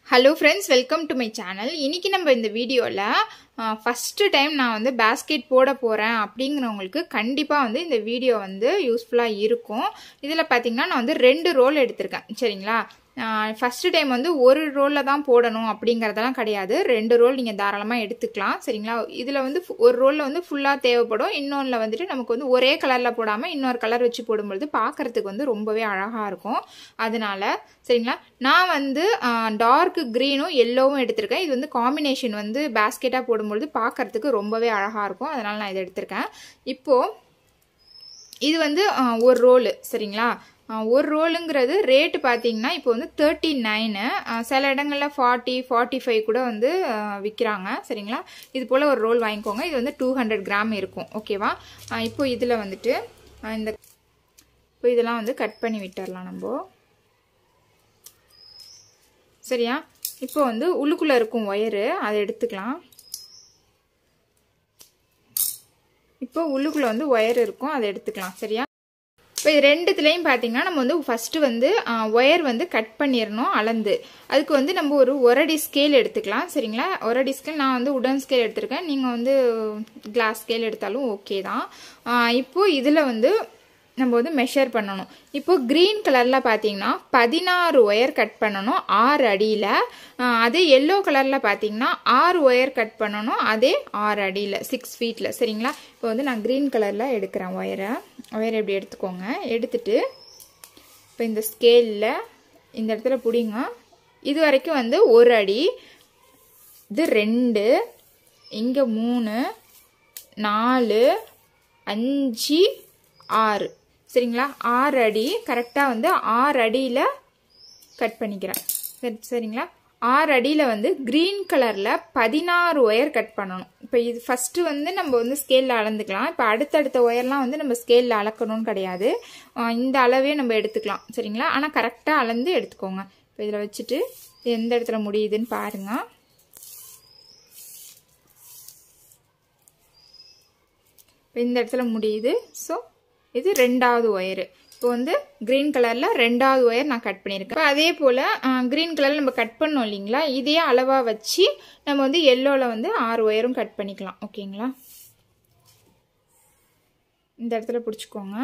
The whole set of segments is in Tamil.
hello friends welcome to my channel இன்னைக்கு நம்ம இந்த வீடியோவில் ஃபஸ்ட்டு டைம் நான் வந்து பேஸ்கெட் போட போகிறேன் அப்படிங்கிறவங்களுக்கு கண்டிப்பாக வந்து இந்த வீடியோ வந்து யூஸ்ஃபுல்லாக இருக்கும் இதில் பார்த்தீங்கன்னா நான் வந்து ரெண்டு ரோல் எடுத்திருக்கேன் சரிங்களா ஃபஸ்ட்டு டைம் வந்து ஒரு ரோலில் தான் போடணும் அப்படிங்கிறதெல்லாம் கிடையாது ரெண்டு ரோல் நீங்கள் தாராளமாக எடுத்துக்கலாம் சரிங்களா இதில் வந்து ஒரு ரோலில் வந்து ஃபுல்லாக தேவைப்படும் இன்னொன்றில் வந்துட்டு நமக்கு வந்து ஒரே கலரில் போடாமல் இன்னொரு கலர் வச்சு போடும்பொழுது பார்க்குறதுக்கு வந்து ரொம்பவே அழகாக இருக்கும் அதனால சரிங்களா நான் வந்து டார்க் க்ரீனும் எல்லோவும் எடுத்திருக்கேன் இது வந்து காம்பினேஷன் வந்து பேஸ்கெட்டாக போடும்பொழுது பார்க்குறதுக்கு ரொம்பவே அழகாக இருக்கும் அதனால் நான் இதை எடுத்திருக்கேன் இப்போது இது வந்து ஒரு ரோலு சரிங்களா ஒரு ரோலுங்கிறது ரேட்டு பார்த்தீங்கன்னா இப்போ வந்து தேர்ட்டி நைனு சில இடங்களில் ஃபார்ட்டி ஃபார்ட்டி ஃபைவ் கூட வந்து விற்கிறாங்க சரிங்களா இது போல் ஒரு ரோல் வாங்கிக்கோங்க இது வந்து டூ ஹண்ட்ரட் கிராம் இருக்கும் ஓகேவா இப்போ இதில் வந்துட்டு இந்த இப்போ இதெல்லாம் வந்து கட் பண்ணி விட்டுறலாம் நம்ம சரியா இப்போ வந்து உள்ளுக்குள்ளே இருக்கும் ஒயரு அதை எடுத்துக்கலாம் இப்போ உள்ளுக்குள்ளே வந்து ஒயர் இருக்கும் அதை எடுத்துக்கலாம் சரியா இப்போ இது ரெண்டுத்துலேயும் பார்த்தீங்கன்னா நம்ம வந்து ஃபஸ்ட்டு வந்து ஒயர் வந்து கட் பண்ணிடணும் அளந்து அதுக்கு வந்து நம்ம ஒரு ஒரடி ஸ்கேல் எடுத்துக்கலாம் சரிங்களா ஒரடி ஸ்கேல் நான் வந்து உடன் ஸ்கேல் எடுத்திருக்கேன் நீங்கள் வந்து கிளாஸ் ஸ்கேல் எடுத்தாலும் ஓகே தான் இப்போது இதில் வந்து நம்ம வந்து மெஷர் பண்ணணும் இப்போ க்ரீன் கலரில் பார்த்தீங்கன்னா பதினாறு ஒயர் கட் பண்ணணும் ஆறு அடியில் அதே எல்லோ கலரில் பார்த்தீங்கன்னா ஆறு ஒயர் கட் பண்ணணும் அதே ஆறு அடியில் சிக்ஸ் ஃபீட்டில் சரிங்களா இப்போ வந்து நான் க்ரீன் கலரில் எடுக்கிறேன் ஒயரை ஒயரை இப்படி எடுத்துக்கோங்க எடுத்துட்டு இப்போ இந்த ஸ்கேலில் இந்த இடத்துல பிடிங்க இது வரைக்கும் வந்து ஒரு அடி இது ரெண்டு இங்கே மூணு நாலு அஞ்சு ஆறு சரிங்களா ஆறு அடி கரெக்டாக வந்து ஆறு அடியில் கட் பண்ணிக்கிறேன் சரி சரிங்களா ஆறு அடியில் வந்து க்ரீன் கலரில் பதினாறு ஒயர் கட் பண்ணணும் இப்போ இது ஃபஸ்ட்டு வந்து நம்ம வந்து ஸ்கேலில் அளந்துக்கலாம் இப்போ அடுத்தடுத்த ஒயர்லாம் வந்து நம்ம ஸ்கேலில் அளக்கணும்னு கிடையாது இந்த அளவே நம்ம எடுத்துக்கலாம் சரிங்களா ஆனால் கரெக்டாக அளந்து எடுத்துக்கோங்க இப்போ இதில் வச்சுட்டு எந்த இடத்துல முடியுதுன்னு பாருங்கள் இப்போ இந்த இடத்துல முடியுது ஸோ இது ரெண்டாவது ஒயரு இப்போ வந்து க்ரீன் கலரில் ரெண்டாவது ஒயர் நான் கட் பண்ணியிருக்கேன் இப்போ அதே போல் க்ரீன் கலரில் நம்ம கட் பண்ணோம் இல்லைங்களா இதே அளவாக வச்சு நம்ம வந்து எல்லோவில் வந்து ஆறு ஒயரும் கட் பண்ணிக்கலாம் ஓகேங்களா இந்த இடத்துல பிடிச்சிக்கோங்க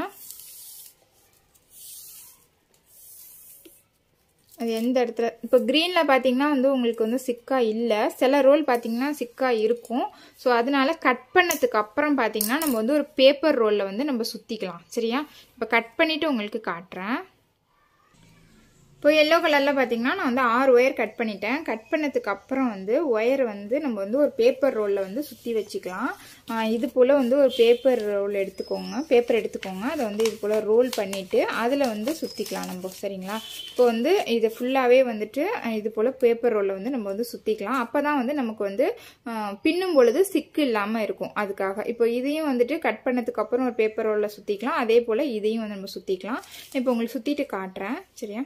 அது எந்த இடத்துல இப்போ க்ரீனில் பார்த்தீங்கன்னா வந்து உங்களுக்கு வந்து சிக்கா இல்லை சில ரோல் பார்த்தீங்கன்னா சிக்கா இருக்கும் ஸோ அதனால கட் பண்ணதுக்கு அப்புறம் பார்த்தீங்கன்னா நம்ம வந்து ஒரு பேப்பர் ரோலில் வந்து நம்ம சுற்றிக்கலாம் சரியா இப்போ கட் பண்ணிவிட்டு உங்களுக்கு காட்டுறேன் இப்போ எல்லோ கலரில் பார்த்தீங்கன்னா நான் வந்து ஆறு ஒயர் கட் பண்ணிட்டேன் கட் பண்ணதுக்கு அப்புறம் வந்து ஒயர் வந்து நம்ம வந்து ஒரு பேப்பர் ரோலில் வந்து சுற்றி வச்சுக்கலாம் இது போல் வந்து ஒரு பேப்பர் ரோல் எடுத்துக்கோங்க பேப்பர் எடுத்துக்கோங்க அதை வந்து இது போல் ரோல் பண்ணிவிட்டு அதில் வந்து சுற்றிக்கலாம் நம்ம சரிங்களா இப்போ வந்து இது ஃபுல்லாகவே வந்துட்டு இது போல் பேப்பர் ரோலில் வந்து நம்ம வந்து சுற்றிக்கலாம் அப்போ தான் வந்து நமக்கு வந்து பின்னும் பொழுது சிக்கு இல்லாமல் இருக்கும் அதுக்காக இப்போ இதையும் வந்துட்டு கட் பண்ணதுக்கு அப்புறம் ஒரு பேப்பர் ரோலில் சுற்றிக்கலாம் அதே போல் இதையும் வந்து நம்ம சுற்றிக்கலாம் இப்போ உங்களுக்கு சுற்றிட்டு காட்டுறேன் சரியா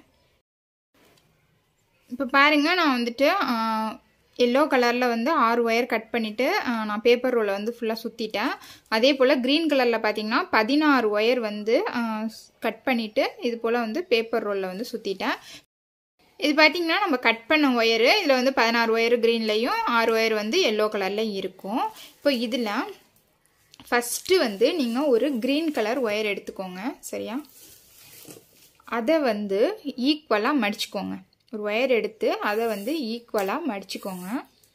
இப்போ பாருங்கள் நான் வந்துட்டு எல்லோ கலரில் வந்து ஆறு ஒயர் கட் பண்ணிவிட்டு நான் பேப்பர் ரோலை வந்து ஃபுல்லாக சுற்றிட்டேன் அதே போல் க்ரீன் கலரில் பார்த்தீங்கன்னா பதினாறு ஒயர் வந்து கட் பண்ணிவிட்டு இது போல் வந்து பேப்பர் ரோலில் வந்து சுற்றிட்டேன் இது பார்த்தீங்கன்னா நம்ம கட் பண்ண ஒயரு இதில் வந்து பதினாறு ஒயர் க்ரீன்லேயும் ஆறு ஒயர் வந்து எல்லோ கலரில் இருக்கும் இப்போ இதில் ஃபஸ்ட்டு வந்து நீங்கள் ஒரு க்ரீன் கலர் ஒயர் எடுத்துக்கோங்க சரியா அதை வந்து ஈக்குவலாக மடிச்சுக்கோங்க ஒரு ஒயர் எடுத்து அதை வந்து ஈக்குவலாக மடிச்சுக்கோங்க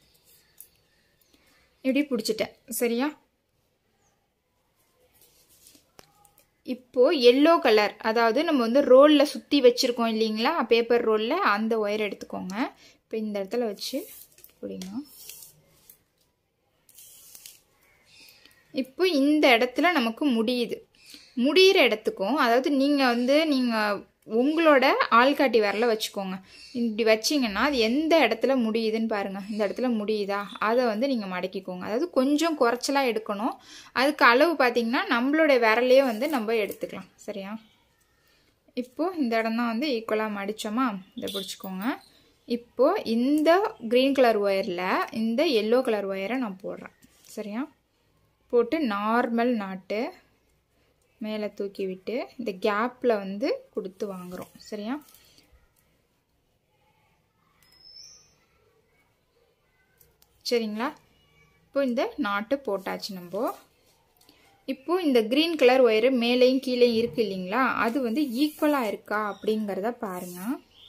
இப்படி பிடிச்சிட்டேன் சரியா இப்போது எல்லோ கலர் அதாவது நம்ம வந்து ரோலில் சுற்றி வச்சுருக்கோம் இல்லைங்களா பேப்பர் ரோலில் அந்த ஒயர் எடுத்துக்கோங்க இப்போ இந்த இடத்துல வச்சு பிடிங்க இப்போ இந்த இடத்துல நமக்கு முடியுது முடிகிற இடத்துக்கும் அதாவது நீங்கள் வந்து நீங்கள் உங்களோட ஆள்காட்டி விரல வச்சுக்கோங்க இப்படி வச்சிங்கன்னா அது எந்த இடத்துல முடியுதுன்னு பாருங்கள் இந்த இடத்துல முடியுதா அதை வந்து நீங்கள் மடக்கிக்கோங்க அதாவது கொஞ்சம் குறைச்சலாக எடுக்கணும் அதுக்கு அளவு பார்த்திங்கன்னா நம்மளோட விரலையே வந்து நம்ம எடுத்துக்கலாம் சரியா இப்போது இந்த இடம் தான் வந்து ஈக்குவலாக மடித்தோமா இதை பிடிச்சிக்கோங்க இப்போது இந்த க்ரீன் கலர் ஒயரில் இந்த எல்லோ கலர் ஒயரை நான் போடுறேன் சரியா போட்டு நார்மல் நாட்டு மேலே தூக்கி விட்டு இந்த கேப்பில் வந்து கொடுத்து வாங்குகிறோம் சரியா சரிங்களா இப்போ இந்த நாட்டு போட்டாச்சு நம்ம இப்போ இந்த க்ரீன் கலர் ஒயரு மேலேயும் கீழேயும் இருக்கு இல்லைங்களா அது வந்து ஈக்குவலாக இருக்கா அப்படிங்கிறத பாருங்க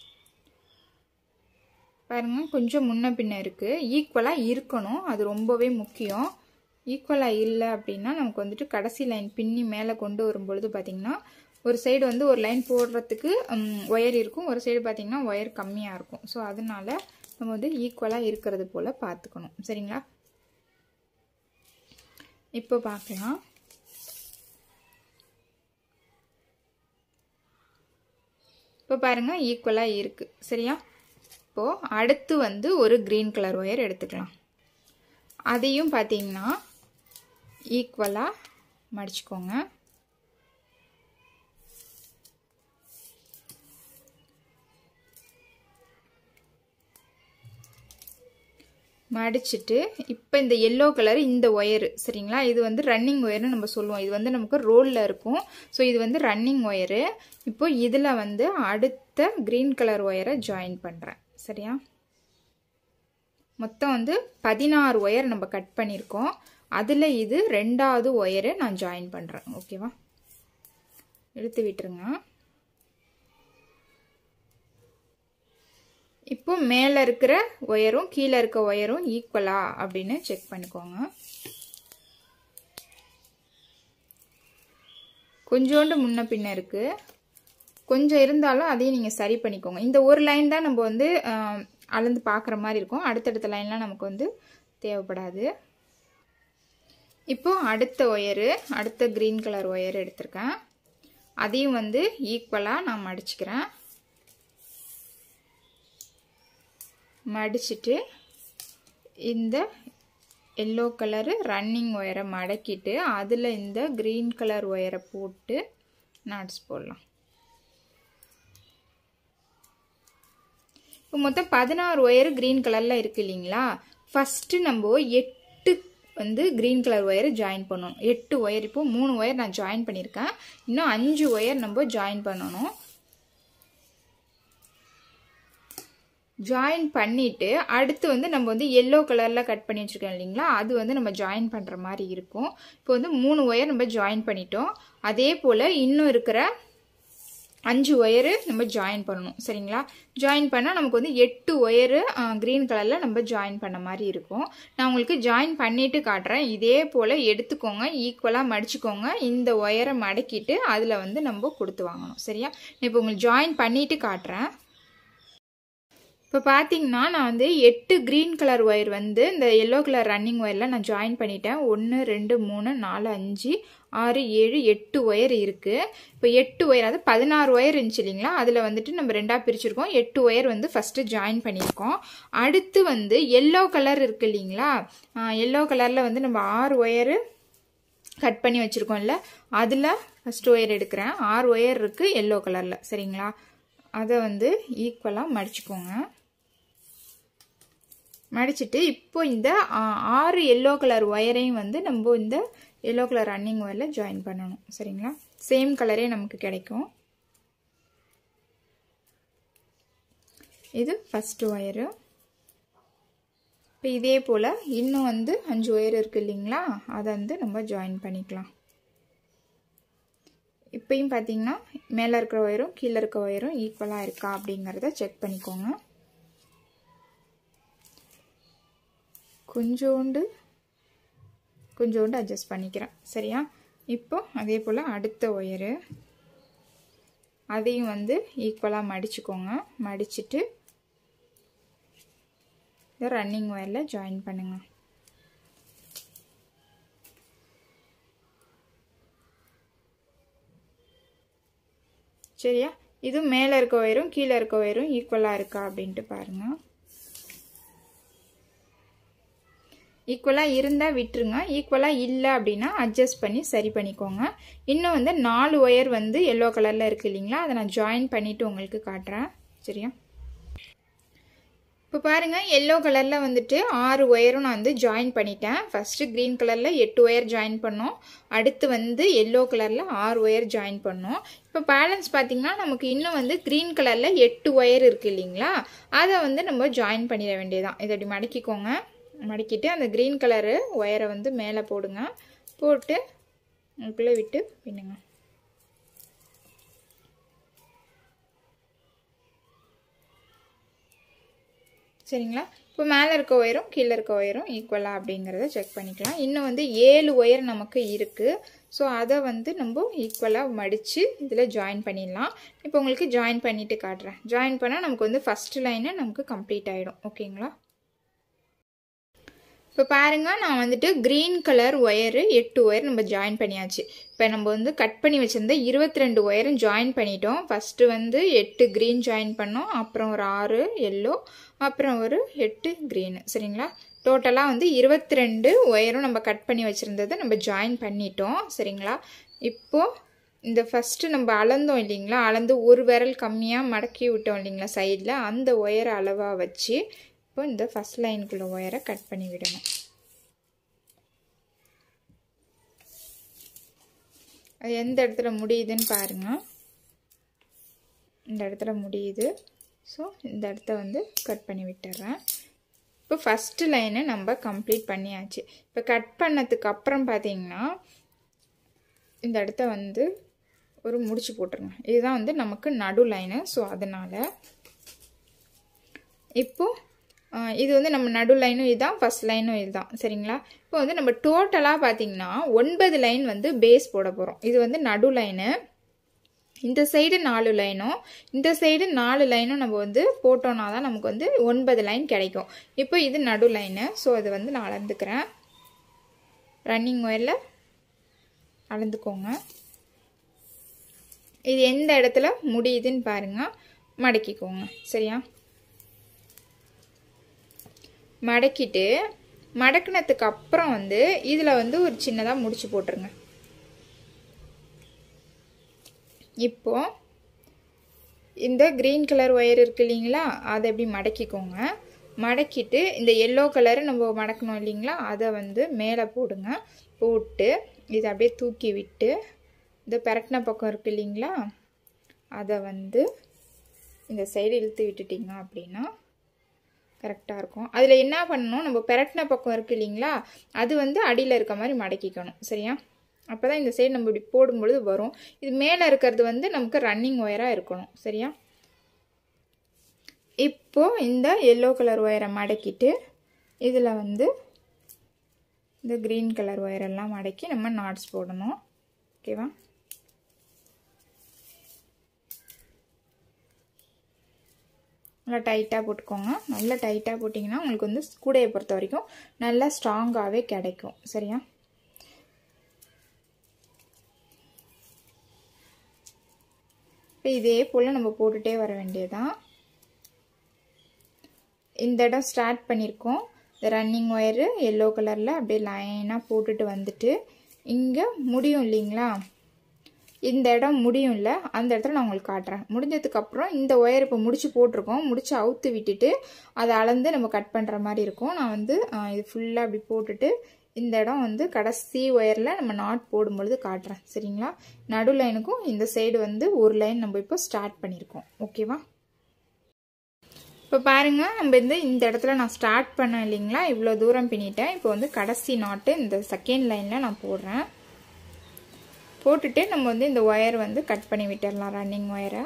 பாருங்க கொஞ்சம் முன்ன பின்ன இருக்குது ஈக்குவலாக இருக்கணும் அது ரொம்பவே முக்கியம் ஈக்குவலாக இல்லை அப்படின்னா நமக்கு வந்துட்டு கடைசி லைன் பின்னி மேலே கொண்டு வரும்பொழுது பார்த்திங்கன்னா ஒரு சைடு வந்து ஒரு லைன் போடுறதுக்கு ஒயர் இருக்கும் ஒரு சைடு பார்த்திங்கன்னா ஒயர் கம்மியாக இருக்கும் ஸோ அதனால நம்ம வந்து ஈக்குவலாக இருக்கிறது போல் பார்த்துக்கணும் சரிங்களா இப்போ பார்க்கலாம் இப்போ பாருங்கள் ஈக்குவலாக இருக்குது சரியா இப்போது அடுத்து வந்து ஒரு க்ரீன் கலர் ஒயர் எடுத்துக்கலாம் அதையும் பார்த்தீங்கன்னா ஈக்குவலாக மடிச்சுக்கோங்க மடிச்சுட்டு இப்போ இந்த எல்லோ கலர் இந்த ஒயரு சரிங்களா இது வந்து ரன்னிங் ஒயர்னு நம்ம சொல்லுவோம் இது வந்து நமக்கு ரோலில் இருக்கும் ஸோ இது வந்து ரன்னிங் ஒயரு இப்போ இதில் வந்து அடுத்த க்ரீன் கலர் ஒயரை ஜாயின் பண்ணுறேன் சரியா மொத்தம் வந்து பதினாறு ஒயர் நம்ம கட் பண்ணியிருக்கோம் அதில் இது ரெண்டாவது ஒயரு நான் ஜாயின் பண்ணுறேன் ஓகேவா எடுத்து விட்டுருங்க இப்போ மேலே இருக்கிற ஒயரும் கீழே இருக்க ஒயரும் ஈக்குவலா அப்படின்னு செக் பண்ணிக்கோங்க கொஞ்சோண்டு முன்ன பின்ன இருக்குது கொஞ்சம் இருந்தாலும் அதையும் நீங்கள் சரி பண்ணிக்கோங்க இந்த ஒரு லைன் தான் நம்ம வந்து அளந்து பார்க்குற மாதிரி இருக்கும் அடுத்தடுத்த லைன்லாம் நமக்கு வந்து தேவைப்படாது இப்போ அடுத்த ஒயரு அடுத்த க்ரீன் கலர் ஒயர் எடுத்திருக்கேன் அதையும் வந்து ஈக்குவலாக நான் மடிச்சுக்கிறேன் மடிச்சுட்டு இந்த எல்லோ கலரு ரன்னிங் ஒயரை மடக்கிட்டு அதில் இந்த க்ரீன் கலர் ஒயரை போட்டு நாட்ஸ் போடலாம் இப்போ மொத்தம் பதினாறு ஒயர் க்ரீன் கலரில் இருக்குது இல்லைங்களா ஃபஸ்ட்டு நம்ம எட்டு வந்து க்ரீன் கலர் ஒயர் ஜாயின் பண்ணணும் எட்டு ஒயர் இப்போ மூணு ஒயர் நான் ஜாயின் பண்ணியிருக்கேன் இன்னும் அஞ்சு ஒயர் நம்ம ஜாயின் பண்ணணும் ஜாயின் பண்ணிவிட்டு அடுத்து வந்து நம்ம வந்து எல்லோ கலரில் கட் பண்ணி வச்சுருக்கோம் இல்லைங்களா அது வந்து நம்ம ஜாயின் பண்ணுற மாதிரி இருக்கும் இப்போ வந்து மூணு ஒயர் நம்ம ஜாயின் பண்ணிட்டோம் அதே போல் இன்னும் இருக்கிற அஞ்சு ஒயரு நம்ம ஜாயின் பண்ணணும் சரிங்களா ஜாயின் பண்ணால் நமக்கு வந்து எட்டு ஒயரு க்ரீன் கலரில் நம்ம ஜாயின் பண்ண மாதிரி இருக்கும் நான் உங்களுக்கு ஜாயின் பண்ணிவிட்டு காட்டுறேன் இதே போல் எடுத்துக்கோங்க ஈக்குவலாக மடிச்சுக்கோங்க இந்த ஒயரை மடக்கிட்டு அதில் வந்து நம்ம கொடுத்து வாங்கணும் சரியா இப்போ உங்களுக்கு ஜாயின் பண்ணிவிட்டு காட்டுறேன் இப்போ பார்த்தீங்கன்னா நான் வந்து எட்டு க்ரீன் கலர் ஒயர் வந்து இந்த எல்லோ கலர் ரன்னிங் ஒயரில் நான் ஜாயின் பண்ணிட்டேன் ஒன்று ரெண்டு மூணு நாலு அஞ்சு ஆறு ஏழு எட்டு ஒயர் இருக்குது இப்போ எட்டு ஒயர் அது பதினாறு ஒயர் இருந்துச்சு இல்லைங்களா அதில் வந்துட்டு நம்ம ரெண்டாக பிரிச்சிருக்கோம் எட்டு ஒயர் வந்து ஃபஸ்ட்டு ஜாயின் பண்ணியிருக்கோம் அடுத்து வந்து எல்லோ கலர் இருக்குது இல்லைங்களா எல்லோ கலரில் வந்து நம்ம ஆறு ஒயரு கட் பண்ணி வச்சுருக்கோம்ல அதில் ஃபஸ்ட்டு ஒயர் எடுக்கிறேன் ஆறு ஒயர் இருக்குது எல்லோ கலரில் சரிங்களா அதை வந்து ஈக்குவலாக மடிச்சுக்கோங்க மடிச்சுட்டு இப்போ இந்த ஆறு எல்லோ கலர் ஒயரையும் வந்து நம்ம இந்த எல்லோ கலர் ரன்னிங் ஒயரில் ஜாயின் பண்ணணும் சரிங்களா சேம் கலரே நமக்கு கிடைக்கும் இது ஃபஸ்ட்டு ஒயரு இப்போ இதே போல் இன்னும் வந்து அஞ்சு ஒயர் இருக்குது இல்லைங்களா அதை வந்து நம்ம ஜாயின் பண்ணிக்கலாம் இப்பயும் பார்த்தீங்கன்னா மேலே இருக்கிற ஒயரும் கீழே இருக்க ஒயரும் ஈக்குவலாக இருக்கா அப்படிங்கிறத செக் பண்ணிக்கோங்க கொஞ்சோண்டு கொஞ்சோண்டு அட்ஜஸ்ட் பண்ணிக்கிறேன் சரியா இப்போ அதே போல் அடுத்த ஒயரு அதையும் வந்து ஈக்குவலாக மடிச்சுக்கோங்க மடிச்சுட்டு இதை ரன்னிங் ஒயரில் ஜாயின் பண்ணுங்கள் சரியா இது மேலே இருக்க ஒயரும் கீழே இருக்க ஒயரும் ஈக்குவலாக இருக்கா அப்படின்ட்டு பாருங்கள் ஈக்குவலாக இருந்தால் விட்டுருங்க ஈக்குவலாக இல்லை அப்படின்னா அட்ஜஸ்ட் பண்ணி சரி பண்ணிக்கோங்க இன்னும் வந்து நாலு ஒயர் வந்து எல்லோ கலரில் இருக்குது இல்லைங்களா அதை நான் ஜாயின் பண்ணிவிட்டு உங்களுக்கு காட்டுறேன் சரியா இப்போ பாருங்கள் எல்லோ கலரில் வந்துட்டு ஆறு ஒயரும் நான் வந்து ஜாயின் பண்ணிட்டேன் ஃபஸ்ட்டு க்ரீன் கலரில் எட்டு ஒயர் ஜாயின் பண்ணோம் அடுத்து வந்து எல்லோ கலரில் ஆறு ஒயர் ஜாயின் பண்ணோம் இப்போ பேலன்ஸ் பார்த்திங்கன்னா நமக்கு இன்னும் வந்து க்ரீன் கலரில் எட்டு ஒயர் இருக்குது இல்லைங்களா அதை வந்து நம்ம ஜாயின் பண்ணிட வேண்டியதான் இதை அப்படி மடக்கிக்கோங்க மடக்கிட்டு அந்த க்ரீன் கலரு ஒயரை வந்து மேலே போடுங்க போட்டு உங்களுக்குள்ளே விட்டு பின்னுங்க சரிங்களா இப்போ மேலே இருக்க ஒயரும் கீழே இருக்க ஒயரும் ஈக்குவலாக அப்படிங்கிறத செக் பண்ணிக்கலாம் இன்னும் வந்து ஏழு ஒயர் நமக்கு இருக்குது ஸோ அதை வந்து நம்ம ஈக்குவலாக மடித்து இதில் ஜாயின் பண்ணிடலாம் இப்போ உங்களுக்கு ஜாயின் பண்ணிவிட்டு காட்டுறேன் ஜாயின் பண்ணால் நமக்கு வந்து ஃபஸ்ட்டு லைனு நமக்கு கம்ப்ளீட் ஆகிடும் ஓகேங்களா இப்போ பாருங்கள் நான் வந்துட்டு க்ரீன் கலர் ஒயரு எட்டு ஒயர் நம்ம ஜாயின் பண்ணியாச்சு இப்போ நம்ம வந்து கட் பண்ணி வச்சுருந்த இருபத்தி ரெண்டு ஒயரும் ஜாயின் பண்ணிட்டோம் ஃபஸ்ட்டு வந்து எட்டு க்ரீன் ஜாயின் பண்ணோம் அப்புறம் ஒரு ஆறு எல்லோ அப்புறம் ஒரு எட்டு க்ரீனு சரிங்களா டோட்டலாக வந்து இருபத்தி ரெண்டு ஒயரும் நம்ம கட் பண்ணி வச்சுருந்ததை நம்ம ஜாயின் பண்ணிட்டோம் சரிங்களா இப்போது இந்த ஃபஸ்ட்டு நம்ம அளந்தோம் இல்லைங்களா அளந்து ஒரு விரல் கம்மியாக மடக்கி விட்டோம் இல்லைங்களா சைடில் அந்த ஒயரை அளவாக வச்சு இப்போ இந்த ஃபஸ்ட் லைனுக்குள்ள ஒயரை கட் பண்ணி விடணும் அது எந்த இடத்துல முடியுதுன்னு பாருங்கள் இந்த இடத்துல முடியுது ஸோ இந்த இடத்த வந்து கட் பண்ணி விட்டுறேன் இப்போ ஃபஸ்ட்டு லைனை நம்ம கம்ப்ளீட் பண்ணியாச்சு இப்போ கட் பண்ணதுக்கு அப்புறம் பார்த்தீங்கன்னா இந்த இடத்த வந்து ஒரு முடிச்சு போட்டுருங்க இதுதான் வந்து நமக்கு நடு லைனு ஸோ அதனால் இப்போது இது வந்து நம்ம நடு லைனும் இதுதான் ஃபஸ்ட் லைனும் இதுதான் சரிங்களா இப்போ வந்து நம்ம டோட்டலாக பார்த்தீங்கன்னா ஒன்பது லைன் வந்து பேஸ் போட போகிறோம் இது வந்து நடு லைனு இந்த சைடு நாலு லைனும் இந்த சைடு நாலு லைனும் நம்ம வந்து போட்டோம்னா தான் நமக்கு வந்து ஒன்பது லைன் கிடைக்கும் இப்போ இது நடு லைனு ஸோ அது வந்து நான் அளந்துக்கிறேன் ரன்னிங் ஒயரில் அளந்துக்கோங்க இது எந்த இடத்துல முடியுதுன்னு பாருங்கள் மடக்கிக்கோங்க சரியா மடக்கிட்டு மடக்கினதுக்கு அப்புறம் வந்து இதில் வந்து ஒரு சின்னதாக முடிச்சு போட்டுருங்க இப்போ இந்த க்ரீன் கலர் ஒயர் இருக்கு இல்லைங்களா அதை எப்படி மடக்கிக்கோங்க மடக்கிட்டு இந்த எல்லோ கலரு நம்ம மடக்கணும் இல்லைங்களா அதை வந்து மேலே போடுங்க போட்டு இதை அப்படியே தூக்கி விட்டு இந்த பெரட்டின பக்கம் இருக்கு இல்லைங்களா அதை வந்து இந்த சைடு இழுத்து விட்டுட்டிங்க அப்படின்னா கரெக்டாக இருக்கும் அதில் என்ன பண்ணணும் நம்ம பெரட்டின பக்கம் இருக்குது இல்லைங்களா அது வந்து அடியில் இருக்க மாதிரி மடக்கிக்கணும் சரியா அப்போ தான் இந்த சைடு நம்ம இப்படி போடும்பொழுது வரும் இது மேலே இருக்கிறது வந்து நமக்கு ரன்னிங் ஒயராக இருக்கணும் சரியா இப்போது இந்த எல்லோ கலர் ஒயரை மடக்கிட்டு இதில் வந்து இந்த க்ரீன் கலர் ஒயரெல்லாம் மடக்கி நம்ம நாட்ஸ் போடணும் ஓகேவா நல்லா டைட்டாக போட்டுக்கோங்க நல்லா டைட்டாக போட்டிங்கன்னா உங்களுக்கு வந்து கூடையை பொறுத்த வரைக்கும் நல்லா ஸ்ட்ராங்காகவே கிடைக்கும் சரியா இப்போ இதே போல் நம்ம போட்டுகிட்டே வர வேண்டியதான் இந்த இடம் ஸ்டார்ட் பண்ணியிருக்கோம் ரன்னிங் ஒயரு எல்லோ கலரில் அப்படியே லைனாக போட்டுட்டு வந்துட்டு இங்கே முடியும் இல்லைங்களா இந்த இடம் முடியும் இல்லை அந்த இடத்துல நான் உங்களுக்கு காட்டுறேன் முடிஞ்சதுக்கப்புறம் இந்த ஒயர் இப்போ முடிச்சு போட்டிருக்கோம் முடிச்சு அவுத்து விட்டுட்டு அதை அளந்து நம்ம கட் பண்ணுற மாதிரி இருக்கும் நான் வந்து இது ஃபுல்லாக அப்படி போட்டுட்டு இந்த இடம் வந்து கடைசி ஒயரில் நம்ம நாட் போடும்பொழுது காட்டுறேன் சரிங்களா நடு லைனுக்கும் இந்த சைடு வந்து ஒரு லைன் நம்ம இப்போ ஸ்டார்ட் பண்ணியிருக்கோம் ஓகேவா இப்போ பாருங்கள் நம்ம வந்து இந்த இடத்துல நான் ஸ்டார்ட் பண்ணேன் இல்லைங்களா இவ்வளோ தூரம் பின்னிட்டேன் இப்போ வந்து கடைசி நாட்டு இந்த செகண்ட் லைனில் நான் போடுறேன் போட்டுட்டு நம்ம வந்து இந்த ஒயர் வந்து கட் பண்ணி விட்டுடலாம் ரன்னிங் ஒயரை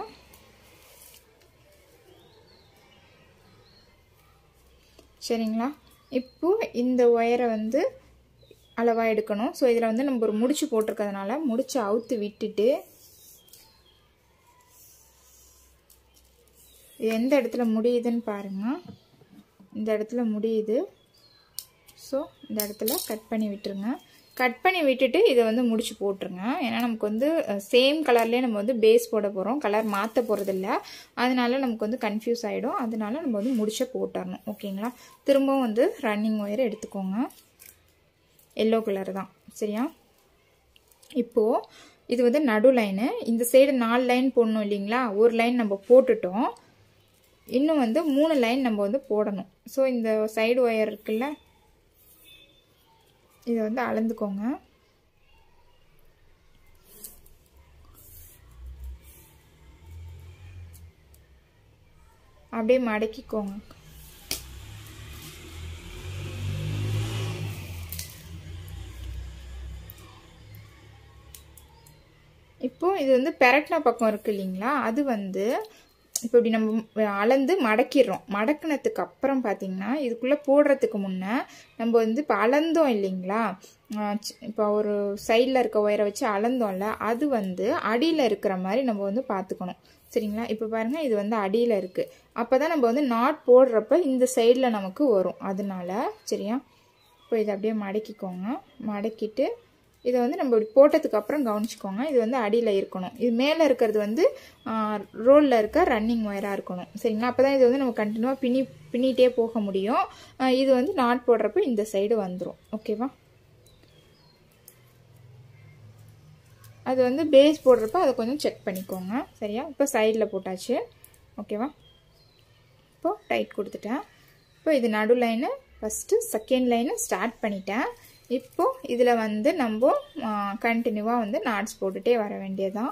சரிங்களா இப்போ இந்த ஒயரை வந்து அளவாக எடுக்கணும் ஸோ இதில் வந்து நம்ம ஒரு முடிச்சு போட்டிருக்கிறதுனால முடிச்சு அவுத்து விட்டுட்டு எந்த இடத்துல முடியுதுன்னு பாருங்கள் இந்த இடத்துல முடியுது ஸோ இந்த இடத்துல கட் பண்ணி விட்டுருங்க கட் பண்ணி விட்டுட்டு இதை வந்து முடிச்சு போட்டுருங்க ஏன்னா நமக்கு வந்து சேம் கலர்லேயே நம்ம வந்து பேஸ் போட போகிறோம் கலர் மாற்ற போகிறதில்ல அதனால நமக்கு வந்து கன்ஃபியூஸ் ஆகிடும் அதனால நம்ம வந்து முடிச்ச போட்டுறணும் ஓகேங்களா திரும்பவும் வந்து ரன்னிங் ஒயர் எடுத்துக்கோங்க எல்லோ கலர் தான் சரியா இப்போது இது வந்து நடு லைனு இந்த சைடு நாலு லைன் போடணும் இல்லைங்களா ஒரு லைன் நம்ம போட்டுட்டோம் இன்னும் வந்து மூணு லைன் நம்ம வந்து போடணும் ஸோ இந்த சைடு ஒயர் இருக்குல்ல இதை வந்து அளந்துக்கோங்க அப்படியே மடக்கிக்கோங்க இது வந்து பெரட்டின பக்கம் இருக்கு இல்லைங்களா அது வந்து இப்போ இப்படி நம்ம அளந்து மடக்கிடுறோம் மடக்கினதுக்கு அப்புறம் பார்த்தீங்கன்னா இதுக்குள்ளே போடுறதுக்கு முன்னே நம்ம வந்து இப்போ அளந்தோம் இல்லைங்களா இப்போ ஒரு சைடில் இருக்க ஒயரை வச்சு அளந்தோம்ல அது வந்து அடியில் இருக்கிற மாதிரி நம்ம வந்து பார்த்துக்கணும் சரிங்களா இப்போ பாருங்கள் இது வந்து அடியில் இருக்குது அப்போ தான் நம்ம வந்து நாட் போடுறப்ப இந்த சைடில் நமக்கு வரும் அதனால சரியா இப்போ இதை அப்படியே மடக்கிக்கோங்க மடக்கிட்டு இதை வந்து நம்ம இப்படி போட்டதுக்கு அப்புறம் கவனிச்சுக்கோங்க இது வந்து அடியில் இருக்கணும் இது மேலே இருக்கிறது வந்து ரோலில் இருக்க ரன்னிங் ஒயராக இருக்கணும் சரிங்களா அப்போ தான் இது வந்து நம்ம கண்டினியூவாக பின்னி பின்னிட்டே போக முடியும் இது வந்து நாட் போடுறப்ப இந்த சைடு வந்துடும் ஓகேவா அது வந்து பேஸ் போடுறப்ப அதை கொஞ்சம் செக் பண்ணிக்கோங்க சரியா இப்போ சைடில் போட்டாச்சு ஓகேவா இப்போது டைட் கொடுத்துட்டேன் இப்போ இது நடு லைனு ஃபஸ்ட்டு செகண்ட் லைனை ஸ்டார்ட் பண்ணிட்டேன் இப்போது இதில் வந்து நம்ம கண்டினியூவாக வந்து நாட்ஸ் போட்டுகிட்டே வர வேண்டியதான்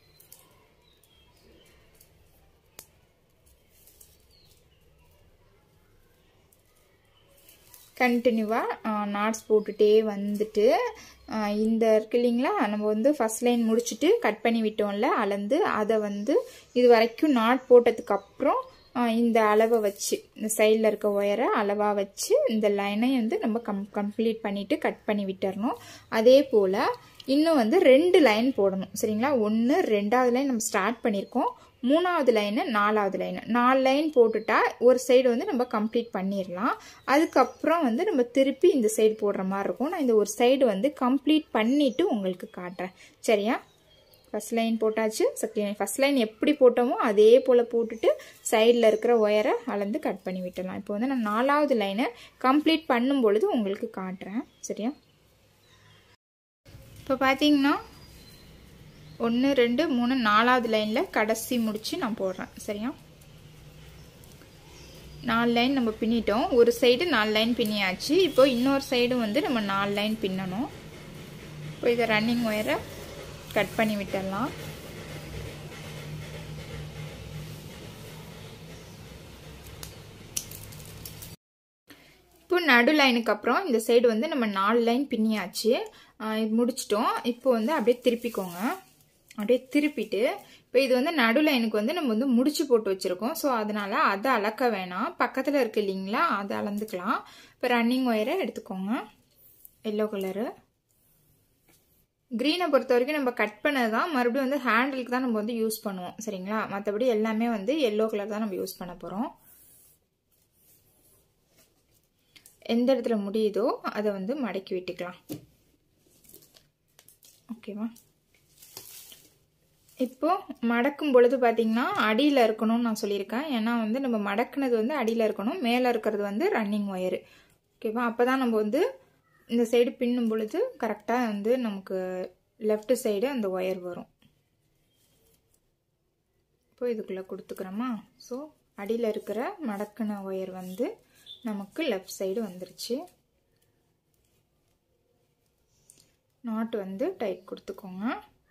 கண்டினியூவாக நாட்ஸ் போட்டுகிட்டே வந்துட்டு இந்த இருக்கு இல்லைங்களா நம்ம வந்து ஃபஸ்ட் லைன் முடிச்சுட்டு கட் பண்ணி விட்டோம்ல அளந்து அதை வந்து இது வரைக்கும் நாட் போட்டதுக்கப்புறம் இந்த அளவை வச்சு இந்த சைடில் இருக்க ஒயரை அளவாக வச்சு இந்த லைனை வந்து நம்ம கம் கம்ப்ளீட் பண்ணிவிட்டு கட் பண்ணி விட்டுறணும் அதே போல் இன்னும் வந்து ரெண்டு லைன் போடணும் சரிங்களா ஒன்று ரெண்டாவது லைன் நம்ம ஸ்டார்ட் பண்ணியிருக்கோம் மூணாவது லைனு நாலாவது லைனு நாலு லைன் போட்டுட்டா ஒரு சைடு வந்து நம்ம கம்ப்ளீட் பண்ணிடலாம் அதுக்கப்புறம் வந்து நம்ம திருப்பி இந்த சைடு போடுற மாதிரி இருக்கும் நான் இந்த ஒரு சைடு வந்து கம்ப்ளீட் பண்ணிவிட்டு உங்களுக்கு காட்டுறேன் சரியா ஃபஸ்ட் லைன் போட்டாச்சு செகண்ட் லைன் ஃபஸ்ட் லைன் எப்படி போட்டோமோ அதே போல் போட்டுட்டு சைடில் இருக்கிற ஒயரை அளந்து கட் பண்ணி விட்டுடலாம் இப்போ வந்து நான் நாலாவது லைனை கம்ப்ளீட் பண்ணும் பொழுது உங்களுக்கு காட்டுறேன் சரியா இப்போ பார்த்தீங்கன்னா ஒன்று ரெண்டு மூணு நாலாவது லைனில் கடைசி முடித்து நான் போடுறேன் சரியா நாலு லைன் நம்ம பின்னிட்டோம் ஒரு சைடு நாலு லைன் பின்னியாச்சு இப்போ இன்னொரு சைடு வந்து நம்ம நாலு லைன் பின்னணும் இப்போ இதை ரன்னிங் ஒயரை கட் பண்ணி விட்டுடலாம் இப்போ நடு லைனுக்கு அப்புறம் இந்த சைடு வந்து நம்ம நாலு லைன் பின்னியாச்சு இது முடிச்சிட்டோம் இப்போ வந்து அப்படியே திருப்பிக்கோங்க அப்படியே திருப்பிட்டு இப்போ இது வந்து நடு லைனுக்கு வந்து நம்ம வந்து முடிச்சு போட்டு வச்சுருக்கோம் ஸோ அதனால் அதை அளக்க வேணாம் பக்கத்தில் இருக்கு இல்லைங்களா அதை அளந்துக்கலாம் இப்போ ரன்னிங் ஒயரை எடுத்துக்கோங்க எல்லோ கலரு க்ரீனை பொறுத்த வரைக்கும் நம்ம கட் பண்ணது தான் மறுபடியும் வந்து ஹேண்டிலுக்கு தான் நம்ம வந்து யூஸ் பண்ணுவோம் சரிங்களா மற்றபடி எல்லாமே வந்து எல்லோ கலர் தான் நம்ம யூஸ் பண்ண போகிறோம் எந்த இடத்துல முடியுதோ அதை வந்து மடக்கி விட்டுக்கலாம் ஓகேவா இப்போ மடக்கும் பொழுது பார்த்தீங்கன்னா அடியில் இருக்கணும்னு நான் சொல்லியிருக்கேன் ஏன்னா வந்து நம்ம மடக்குனது வந்து அடியில் இருக்கணும் மேலே இருக்கிறது வந்து ரன்னிங் ஒயரு ஓகேவா அப்போ தான் நம்ம வந்து இந்த சைடு பின்னும் பொழுது கரெக்டாக வந்து நமக்கு லெஃப்ட் சைடு அந்த ஒயர் வரும் இப்போ இதுக்குள்ளே கொடுத்துக்கிறோமா ஸோ அடியில் இருக்கிற மடக்கின ஒயர் வந்து நமக்கு லெஃப்ட் சைடு வந்துருச்சு நாட் வந்து டைட் கொடுத்துக்கோங்க